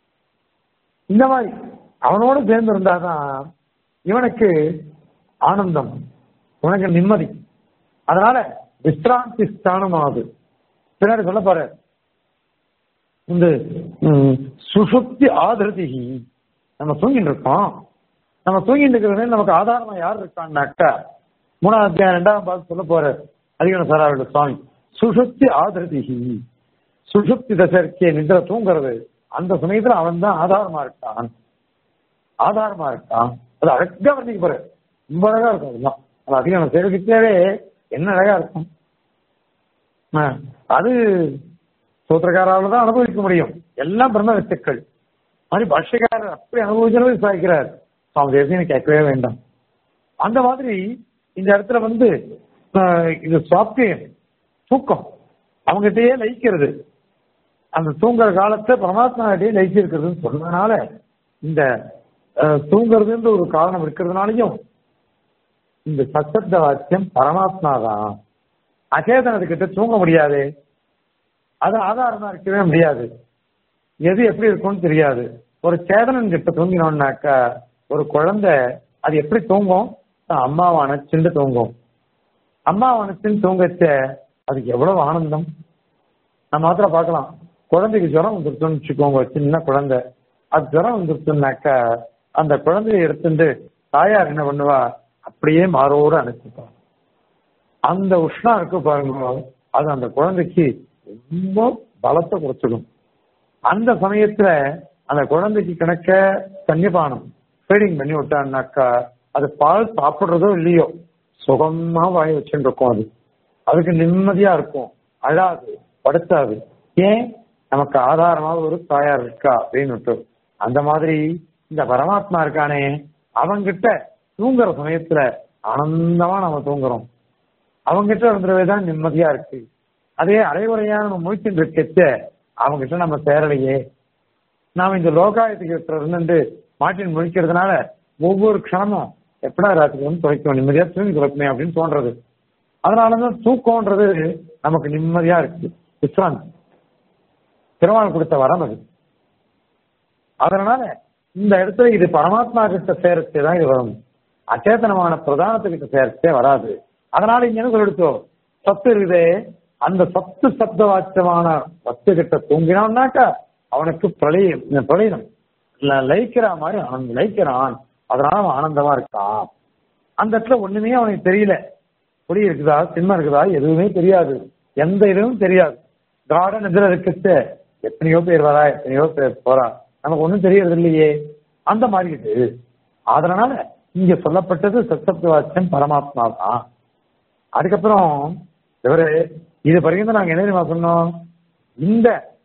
A: இந்த மாதிரி அவனோடு சேர்ந்து இருந்தாதான் இவனுக்கு ஆனந்தம் இவனுக்கு நிம்மதி அதனால விஸ்ராந்தி ஸ்தானமாகுது பின்னாடி சொல்ல போற இந்த ம், சுசுப்தி ஆதிருதி நம்ம தூங்கிட்டு இருக்கோம் நம்ம தூங்கிட்டு இருக்கிறது நமக்கு ஆதாரமா யார் இருக்கான்னாக்கா மூணாவது அத்தியாயம் ரெண்டாவது பார்த்து சொல்ல போற அதிகன சாராவிட சுவாமி சுசுப்தி ஆதிருதி சுசுப்தி தசை இருக்கே நின்ற தூங்குறது அந்த சமயத்துல அவன் தான் ஆதாரமா இருக்கான் ஆதாரமா இருக்கான் அது அழகா வர்ணிக்க போற ரொம்ப அழகா இருக்கும் அதெல்லாம் அது அதிகம் சேவிக்கிட்டே என்ன அழகா இருக்கும் ஆ, அது சூத்திரக்காரால தான் அனுபவிக்க முடியும் எல்லாம் பிரம்ம வித்துக்கள் மாதிரி பாஷ்யக்காரர் அப்படி அனுபவிச்சாலும் சாய்க்கிறார் சுவாமி தேசியனை கேட்கவே வேண்டாம் அந்த மாதிரி இந்த இடத்துல வந்து ஆ, இது சுவாப்தியம் தூக்கம் அவங்ககிட்டயே லயிக்கிறது அந்த தூங்குற காலத்தை பரமாத்மாகிட்டே லயிச்சு இருக்கிறதுன்னு சொன்னதுனால இந்த அஹ், தூங்குறதுன்ற ஒரு காரணம் இருக்கிறதுனாலையும் இந்த சத்தப்த வாக்கியம் பரமாத்மா தான் அச்சேதனத்துக்கிட்ட தூங்க முடியாது அது ஆதாரமா இருக்கவே முடியாது எது எப்படி இருக்கும்னு தெரியாது ஒரு சேதனன் கிட்ட தூங்கினோம்னாக்கா ஒரு குழந்தை அது எப்படி தூங்கும் தான் அம்மாவை அணைச்சுட்டு தூங்கும் அம்மாவை அணைச்சுன்னு தூங்கச்ச அதுக்கு எவ்வளவு ஆனந்தம் நம்ம மாத்திரம் பார்க்கலாம் குழந்தைக்கு ஜுரம் வந்துருச்சுன்னு வச்சுக்கோங்க சின்ன குழந்தை அது ஜுரம் வந்துருச்சுன்னாக்கா அந்த குழந்தைய எடுத்துட்டு தாயார் என்ன பண்ணுவா அப்படியே மாறோடு அணைச்சிப்பான் அந்த உஷ்ணம் இருக்கு பாருங்க அது அந்த குழந்தைக்கு ரொம்ப பலத்தை கொடுத்துடும் அந்த சமயத்துல அந்த குழந்தைக்கு கணக்க தன்யபானம் ஃபீடிங் பண்ணி விட்டான்னாக்கா அது பால் சாப்பிடுறதோ இல்லையோ சுகமா வாய் வச்சுட்டு இருக்கும் அது அதுக்கு நிம்மதியா இருக்கும் அழாது படுத்தாது ஏன் நமக்கு ஆதாரமாக ஒரு தாயார் இருக்கா அப்படின்னு அந்த மாதிரி இந்த பரமாத்மா இருக்கானே அவங்கிட்ட தூங்குற சமயத்துல ஆனந்தமா நம்ம தூங்குறோம் அவங்கிட்ட இருந்துடவே தான் நிம்மதியா இருக்கு அதே அரைகுறையா நம்ம முழிச்சுட்டு இருக்கச்ச அவங்கிட்ட நம்ம சேரலையே நாம இந்த லோகாயத்துக்கு இருந்து மாட்டின் முழிக்கிறதுனால ஒவ்வொரு க்ஷணமும் எப்படா ராத்திரி வந்து துவைக்கும் நிம்மதியா தூங்கி துவைக்குமே அப்படின்னு தோன்றது அதனாலதான் தூக்கம்ன்றது நமக்கு நிம்மதியா இருக்கு விஸ்ராந்தி திருமால் கொடுத்த வரம் அது அதனால இந்த இடத்துல இது பரமாத்மா கிட்ட சேரத்தே தான் இது வரும் அச்சேதனமான பிரதானத்துக்கிட்ட சேரத்தே வராது அதனால இங்க என்ன சொல்லிடுச்சோ சத்து இருக்குதே அந்த சத்து சப்த வாச்சமான சத்து கிட்ட தூங்கினான்னாக்கா அவனுக்கு பிரளயம் பிரளயம் ல- லயிக்கிற மாதிரி அவன் லயிக்கிறான் அதனால அவன் ஆனந்தமா இருக்கான் அந்த இடத்துல ஒண்ணுமே அவனுக்கு தெரியல பொடி இருக்குதா சின்னம் இருக்குதா எதுவுமே தெரியாது எந்த இதுவும் தெரியாது கார்டன் எதிர இருக்கிறது எத்தனையோ பேர் வரா எத்தனையோ பேர் போறா நமக்கு ஒண்ணும் தெரியறது இல்லையே அந்த மாதிரி இது அதனால இங்க சொல்லப்பட்டது சத்தப்த வாக்கியம் பரமாத்மா தான் அதுக்கப்புறம் இவரு இது வரைக்கும் நாங்க என்ன தெரியுமா சொன்னோம் இந்த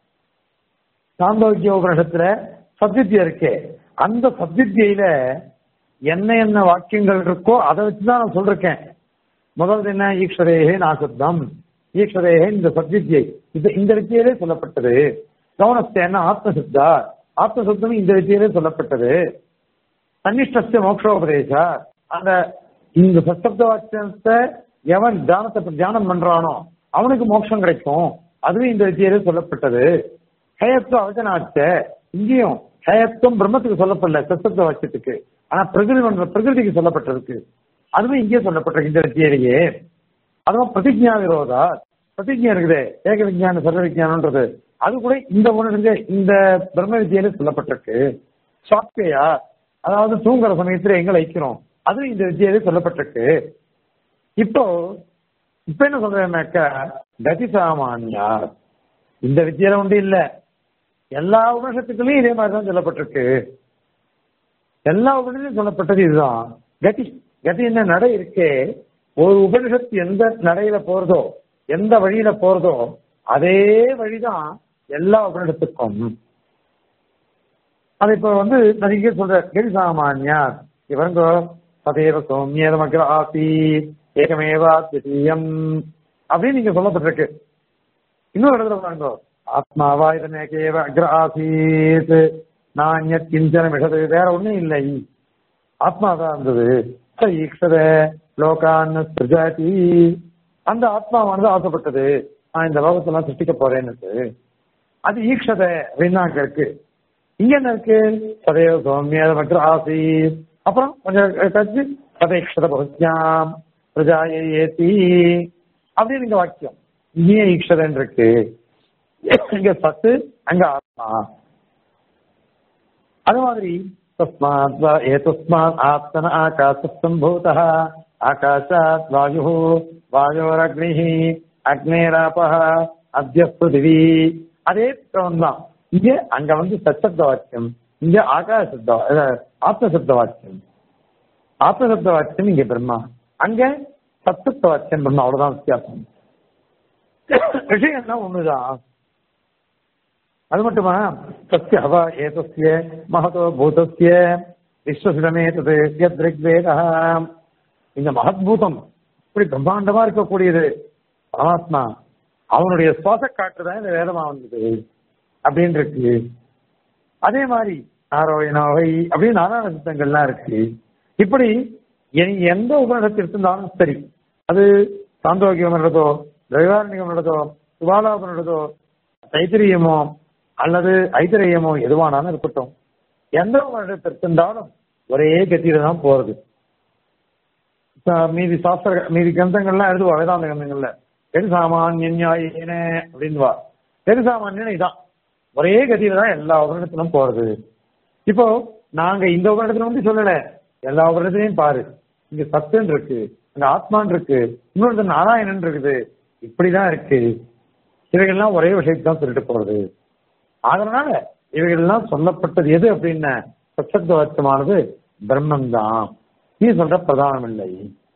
A: சாந்தோக்கிய உபனிஷத்துல சப்தித்தியம் இருக்கே அந்த சப்தித்தியில என்ன என்ன வாக்கியங்கள் இருக்கோ அதை வச்சுதான் நான் சொல்றேன் முதல்ல என்ன ஈஸ்வரேகே நாசப்தம் ஈஸ்வரேக இந்த சத்வித்யை இது இந்த வித்தியிலே சொல்லப்பட்டது கவனஸ்தேன ஆத்மசித்தா ஆத்மசித்தம் இந்த வித்தியிலே சொல்லப்பட்டது தன்னிஷ்டஸ்ய மோக்ஷோபதேசா அந்த இந்த சத்தப்த வாக்கியத்தை எவன் தியானத்தை தியானம் பண்றானோ அவனுக்கு மோட்சம் கிடைக்கும் அதுவும் இந்த வித்தியிலே சொல்லப்பட்டது ஹயத்துவ அவஜனாச்ச இங்கேயும் ஹயத்துவம் பிரம்மத்துக்கு சொல்லப்படல சத்தப்த வாக்கியத்துக்கு ஆனா பிரகிருதி பண்ற பிரகிருதிக்கு சொல்லப்பட்டிருக்கு அதுவும் இங்கே சொல்லப்பட்டிருக்கு இந்த வித்தியிலேயே அதுவும் பிரதிஜா விரோதா பிரதிஜா இருக்குதே ஏக விஞ்ஞான சர்வ விஞ்ஞானம்ன்றது அது கூட இந்த உணர்வு இந்த பிரம்ம வித்தியில சொல்லப்பட்டிருக்கு சாப்பியா அதாவது தூங்குற சமயத்துல எங்க வைக்கிறோம் அதுவும் இந்த வித்தியிலே சொல்லப்பட்டிருக்கு இப்போ இப்ப என்ன சொல்றேன்னாக்கா கதி சாமானியா இந்த வித்தியில உண்டு இல்ல எல்லா உபநிஷத்துக்குள்ளயும் இதே மாதிரி தான் சொல்லப்பட்டிருக்கு எல்லா உபநிஷத்தும் சொல்லப்பட்டது இதுதான் கதி கதி என்ன நடை இருக்கே ஒரு உபனிஷத்து எந்த நடையில போறதோ எந்த வழியில போறதோ அதே வழிதான் எல்லா உபனிஷத்துக்கும் அது இப்ப வந்து நிறைய சொல்ற கெரி சாமானியா இவங்க சதேவ சௌமியதமக்ர ஆசி ஏகமேவா தியம் அப்படின்னு நீங்க சொல்லப்பட்டிருக்கு இன்னொரு இடத்துல பாருங்க ஆத்மாவா இதனேகேவ அக்ர ஆசீத் நானிய கிஞ்சன மிகது வேற ஒண்ணும் இல்லை ஆத்மாதான் இருந்தது ச ஈக்ஷத லோகான் பிரஜாதி அந்த ஆத்மாவானது ஆசைப்பட்டது நான் இந்த லோகத்தெல்லாம் சிருஷ்டிக்க போறேன்னு அது ஈக்ஷத அப்படின்னு அங்க இருக்கு இங்க என்ன இருக்கு சதேவ சௌமிய மற்றும் ஆசி அப்புறம் கொஞ்சம் கழிச்சு சதேக்ஷத பகுஜாம் பிரஜாயை ஏத்தி அப்படின்னு இங்க வாக்கியம் இங்கேயே ஈக்ஷதன் இருக்கு இங்க சத்து அங்க ஆத்மா அது மாதிரி तस्मात् वा एतस्मात् आत्मन आकाशसम्भूतः आकाशात् वायुः वायोरग्निः அக்னேராபஹ அத்தியஸ்து திவி அதே தான் இங்க அங்க வந்து சச்சப்த வாக்கியம் இங்க ஆகாச சப்த ஆத்மசப்த வாக்கியம் ஆத்மசப்த வாக்கியம் இங்க பிரம்மா அங்க சத்தப்த வாக்கியம் பிரம்மா அவ்வளவுதான் வித்தியாசம் விஷயம்லாம் ஒண்ணுதான் அது மட்டுமா சத்திய ஹவா ஏதஸ்ய மகதோ பூதஸ்ய விஸ்வசிடமே தது யத் ரிக்வேதா இந்த மகத்பூதம் இப்படி பிரம்மாண்டமா இருக்கக்கூடியது பரமாத்மா அவனுடைய சுவாச காற்றுதான் இந்த வேதமா வந்தது அப்படின்னு இருக்கு அதே மாதிரி நாராயணாவை அப்படின்னு நாராயண சித்தங்கள்லாம் இருக்கு இப்படி எ- எந்த உபநிடத்தில் இருந்தாலும் சரி அது சாந்தோக்கியம் நடதோ திரைவாரணிகம் நடதோ சுபாலாபம் நடதோ தைத்திரியமோ அல்லது ஐத்திரியமோ எதுவானாலும் இருக்கட்டும் எந்த உபநிடத்தில் இருந்தாலும் ஒரே கத்தியில தான் போறது இப்ப மீதி சாஸ்திர மீதி கிரந்தங்கள்லாம் எழுதுவா வேதாந்த கிரந்தங்கள்ல பெரு சாமானியன அப்படின்வா பெரு சாமானியன் இதான் ஒரே கதியில தான் எல்லா உபநிடத்திலும் போறது இப்போ நாங்க இந்த உபநிடத்துல வந்து சொல்லல எல்லா உபநிடத்திலையும் பாரு இங்க சத்துன்னு இருக்கு அங்க ஆத்மான் இருக்கு இன்னொரு நாராயணன் இருக்குது இப்படிதான் இருக்கு இவைகள்லாம் ஒரே விஷயத்தை தான் சொல்லிட்டு போறது அதனால இவைகள்லாம் சொல்லப்பட்டது எது அப்படின்னா சச்சப்த வாக்கியமானது பிரம்மன் தான் நீ சொல்ற பிரதானம் இல்லை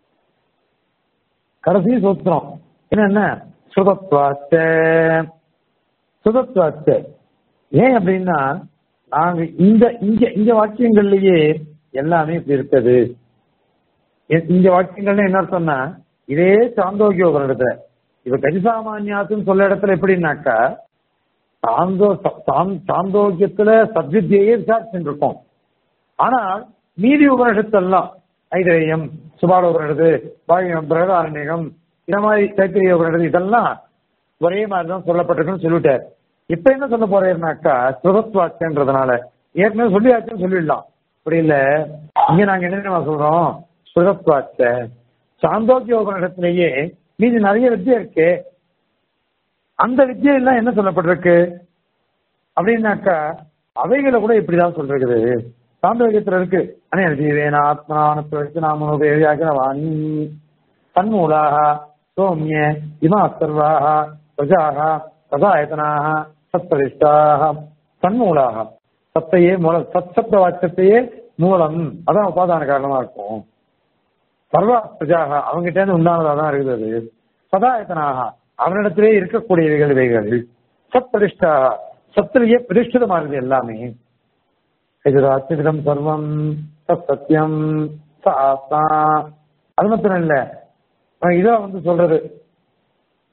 A: கடைசி சூத்திரம் என்னென்ன சுதத்வாச்ச சுதத்வாச்ச ஏன் அப்படின்னா நாங்க இந்த இங்க இந்த வாக்கியங்கள்லயே எல்லாமே இப்படி இருக்குது இ- இந்த வாக்கியங்கள்ல என்ன அர்த்தம்னா இதே சாந்தோக்கிய ஒரு இடத்துல இப்ப கரிசாமான்யாத்துன்னு சொல்ல இடத்துல எப்படின்னாக்கா சாந்தோ சாந்- சாந்தோக்கியத்துல சத்வித்தியே விசாரிச்சுட்டு இருக்கோம் ஆனால் மீதி உபனிஷத்தெல்லாம் ஐதேயம் சுபால உபனிடது பாகியம் பிரகதாரண்யகம் இந்த மாதிரி தைத்திரிய உபனிடது இதெல்லாம் ஒரே மாதிரி தான் சொல்லப்பட்டிருக்குன்னு சொல்லிட்டார் இப்ப என்ன சொல்ல போறேன்னாக்கா சுரத்வாச்சன்றதுனால ஏற்கனவே சொல்லியாச்சுன்னு சொல்லிடலாம் அப்படி இல்ல இங்க நாங்க என்ன தெரியுமா சொல்றோம் சுரத்வாச்ச சாந்தோக்கிய உபனிடத்திலேயே மீதி நிறைய வித்தியை இருக்கு அந்த வித்தியெல்லாம் என்ன சொல்லப்பட்டிருக்கு அப்படின்னாக்கா அவைகளை கூட இப்படிதான் சொல்றது சாந்தோக்கியத்துல இருக்கு அனே ஜீவேன ஆத்மனான நாம வாணி தன்மூலாக சோமிய இமா சர்வாக பிரஜாக பிரதாயத்தனாக சத்பிரதிஷ்டாக தன்மூலாக சத்தையே மூலம் சத் சப்த வாக்கியத்தையே மூலம் அதான் உபாதான காரணமா இருக்கும் சர்வ பிரஜாக அவங்ககிட்ட இருந்து உண்டானதா தான் இருக்குது அது சதாயத்தனாக அவனிடத்திலே இருக்கக்கூடியவைகள் இவைகள் சத் பிரதிஷ்டாக சத்திலேயே பிரதிஷ்டிதமானது எல்லாமே இதுதாச்சிதம் சர்வம் சத் சத்தியம் ச ஆத்மா அது மாத்திரம் இல்ல அஹ் இதான் வந்து சொல்றது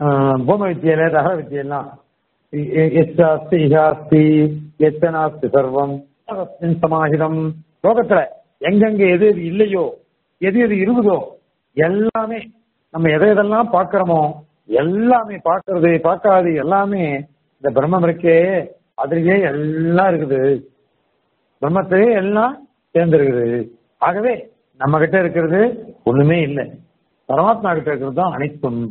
A: ஆஹ், பூம வித்தியில தகர வித்தியெல்லாம் எச்சாஸ்தி இஹாஸ்தி எத்தனாஸ்தி சர்வம் தஸ்மின் சமாஹிதம் லோகத்துல எங்கெங்க எது எது இல்லையோ எது எது இருக்குதோ எல்லாமே நம்ம எதை எதெல்லாம் பார்க்கிறோமோ எல்லாமே பார்க்கறது பார்க்காது எல்லாமே இந்த பிரம்மம் இருக்கே அதுலயே எல்லாம் இருக்குது பிரம்மத்திலே எல்லாம் சேர்ந்திருக்குது ஆகவே நம்ம கிட்ட இருக்கிறது ஒண்ணுமே இல்லை பரமாத்மா கிட்ட இருக்கிறது தான் அனைத்தும்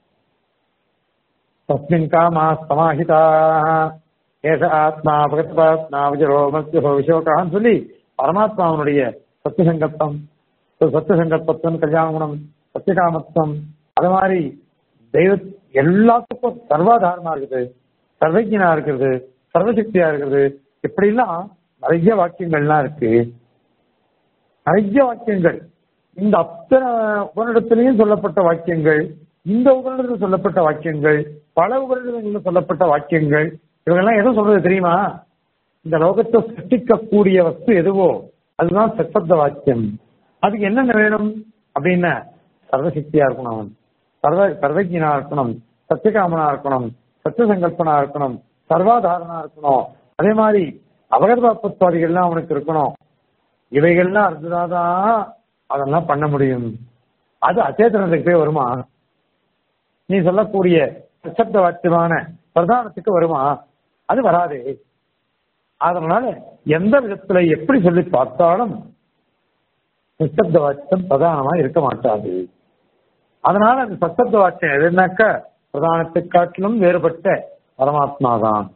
A: தஸ்மின் காமா சமாஹிதா ஏஷ ஆத்மா பகத்வாத்மா விஜரோ மத்யோ விஷோகான்னு சொல்லி பரமாத்மாவனுடைய சத்தியசங்கல்பம் சத்தியசங்கல்பத்துவம் கல்யாண குணம் சத்தியகாமத்துவம் அது மாதிரி தெய்வ எல்லாத்துக்கும் சர்வாதாரமா இருக்குது சர்வஜனா இருக்கிறது சர்வசக்தியா இருக்கிறது இப்படிலாம் நிறைய வாக்கியங்கள்லாம் இருக்கு நிறைய வாக்கியங்கள் இந்த அத்தனை உபனிடத்திலையும் சொல்லப்பட்ட வாக்கியங்கள் இந்த உபனிடத்தில் சொல்லப்பட்ட வாக்கியங்கள் பல உபனிடங்களில் சொல்லப்பட்ட வாக்கியங்கள் இவங்கெல்லாம் எதை சொல்றது தெரியுமா இந்த லோகத்தை சிருஷ்டிக்கக்கூடிய வஸ்து எதுவோ அதுதான் சத்தப்த வாக்கியம் அதுக்கு என்னென்ன வேணும் அப்படின்னா சர்வசக்தியா இருக்கணும் அவன் சர்வ சர்வஜனா இருக்கணும் சத்தியகாமனா இருக்கணும் சத்தியசங்கல்பனா இருக்கணும் சர்வாதாரனா இருக்கணும் அதே மாதிரி அபகர்வாத்வாதிகள்லாம் அவனுக்கு இருக்கணும் இவைகள்லாம் இருந்ததாதான் அதெல்லாம் பண்ண முடியும் அது அச்சேதனத்துக்கு போய் வருமா நீ சொல்லக்கூடிய சப்த வாக்கியமான பிரதானத்துக்கு வருமா அது வராதே அதனால எந்த விதத்துல எப்படி சொல்லி பார்த்தாலும் நிசப்த வாக்கியம் பிரதானமா இருக்க மாட்டாது அதனால அந்த சத்தப்த வாக்கியம் எதுனாக்க பிரதானத்தை காட்டிலும் வேறுபட்ட பரமாத்மா தான்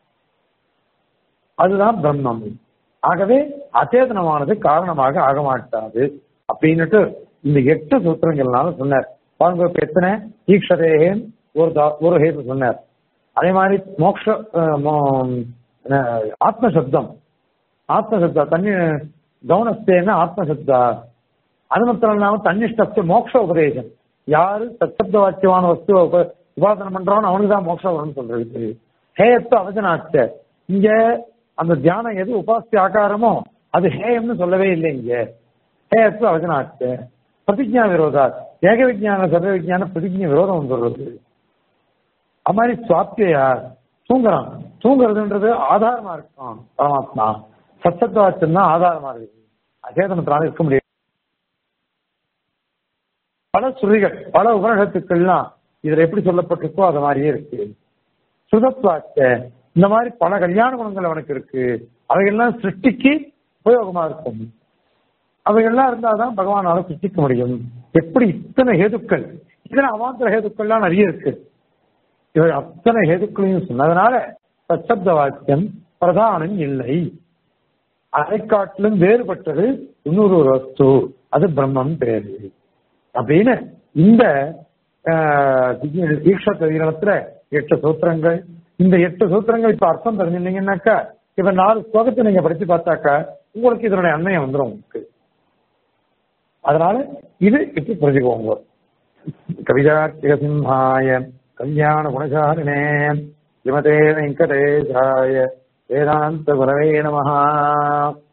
A: அதுதான் பிரம்மம் ஆகவே அச்சேதனமானது காரணமாக ஆக மாட்டாது அப்படின்னுட்டு இந்த எட்டு சூத்திரங்கள்னால சொன்னார் பாருங்க இப்ப எத்தனை ஈக்ஷதேகன் ஒரு தா- ஒரு ஹேது சொன்னார் அதே மாதிரி மோக்ஷ அஹ், மோ- அஹ், ஆத்மசப்தம் ஆத்மசப்தா தண்ணி கவனஸ்தேன ஆத்மசப்தா அது மாத்திரம் இல்லாம தன்னிஷ்டத்து மோக்ஷ உபதேசம் யாரு சத்தப்த வாக்கியமான வஸ்துவ உப- உபாசனம் பண்றானோ அவனுக்கு தான் மோட்சம் வரும்னு சொல்றது ஹேயத்து அவசனாச்ச இங்க அந்த தியானம் எது உபாசிய ஆகாரமோ அது ஹேயம்னு சொல்லவே இல்லை இங்க ஹேயத்து அவசனாச்ச பிரதிஜா விரோதா ஏக விஜயான சர்வ விஜயான பிரதிஜா விரோதம் வந்துடுறது அது மாதிரி சுவாத்தியா தூங்குறான் தூங்குறதுன்றது ஆதாரமா இருக்கும் பரமாத்மா சத்தத்துவாச்சம் தான் ஆதாரமா இருக்கு அச்சேதனத்தினால இருக்க முடியாது பல சுருதிகள் பல உபநிடத்துக்கள்லாம் இதுல எப்படி சொல்லப்பட்டிருக்கோ அது மாதிரியே இருக்கு சுதத்வாச்ச இந்த மாதிரி பல கல்யாண குணங்கள் அவனுக்கு இருக்கு அவைகள்லாம் சிருஷ்டிக்கு உபயோகமா இருக்கும் அவைகள்லாம் இருந்தாதான் பகவானால சிருஷ்டிக்க முடியும் எப்படி இத்தனை ஹேதுக்கள் இதுல அவாந்தர ஹேதுக்கள்லாம் நிறைய இருக்கு இவை அத்தனை ஹேதுக்களையும் சொன்னதுனால சச்சப்த வாக்கியம் பிரதானம் இல்லை அதை காட்டிலும் வேறுபட்டது இன்னொரு ஒரு வஸ்து அது பிரம்மம் பேரு அப்படின்னு இந்த ஈக்ஷ வீரணத்துல எட்டு சூத்திரங்கள் இந்த எட்டு சூத்திரங்கள் இப்ப அர்த்தம் தெரிஞ்சிருந்தீங்கன்னாக்கா இப்ப நாலு ஸ்லோகத்தை நீங்க படிச்சு பார்த்தாக்கா உங்களுக்கு இதனுடைய அண்மையம் வந்துடும் உங்களுக்கு அதனால இது இப்படி புரிஞ்சுக்கோங்க கவிதார்த்திக சிம்ஹாய கல்யாண குணசாலினே விமதே வெங்கடேசாய வேதாந்த குரவே நமஹா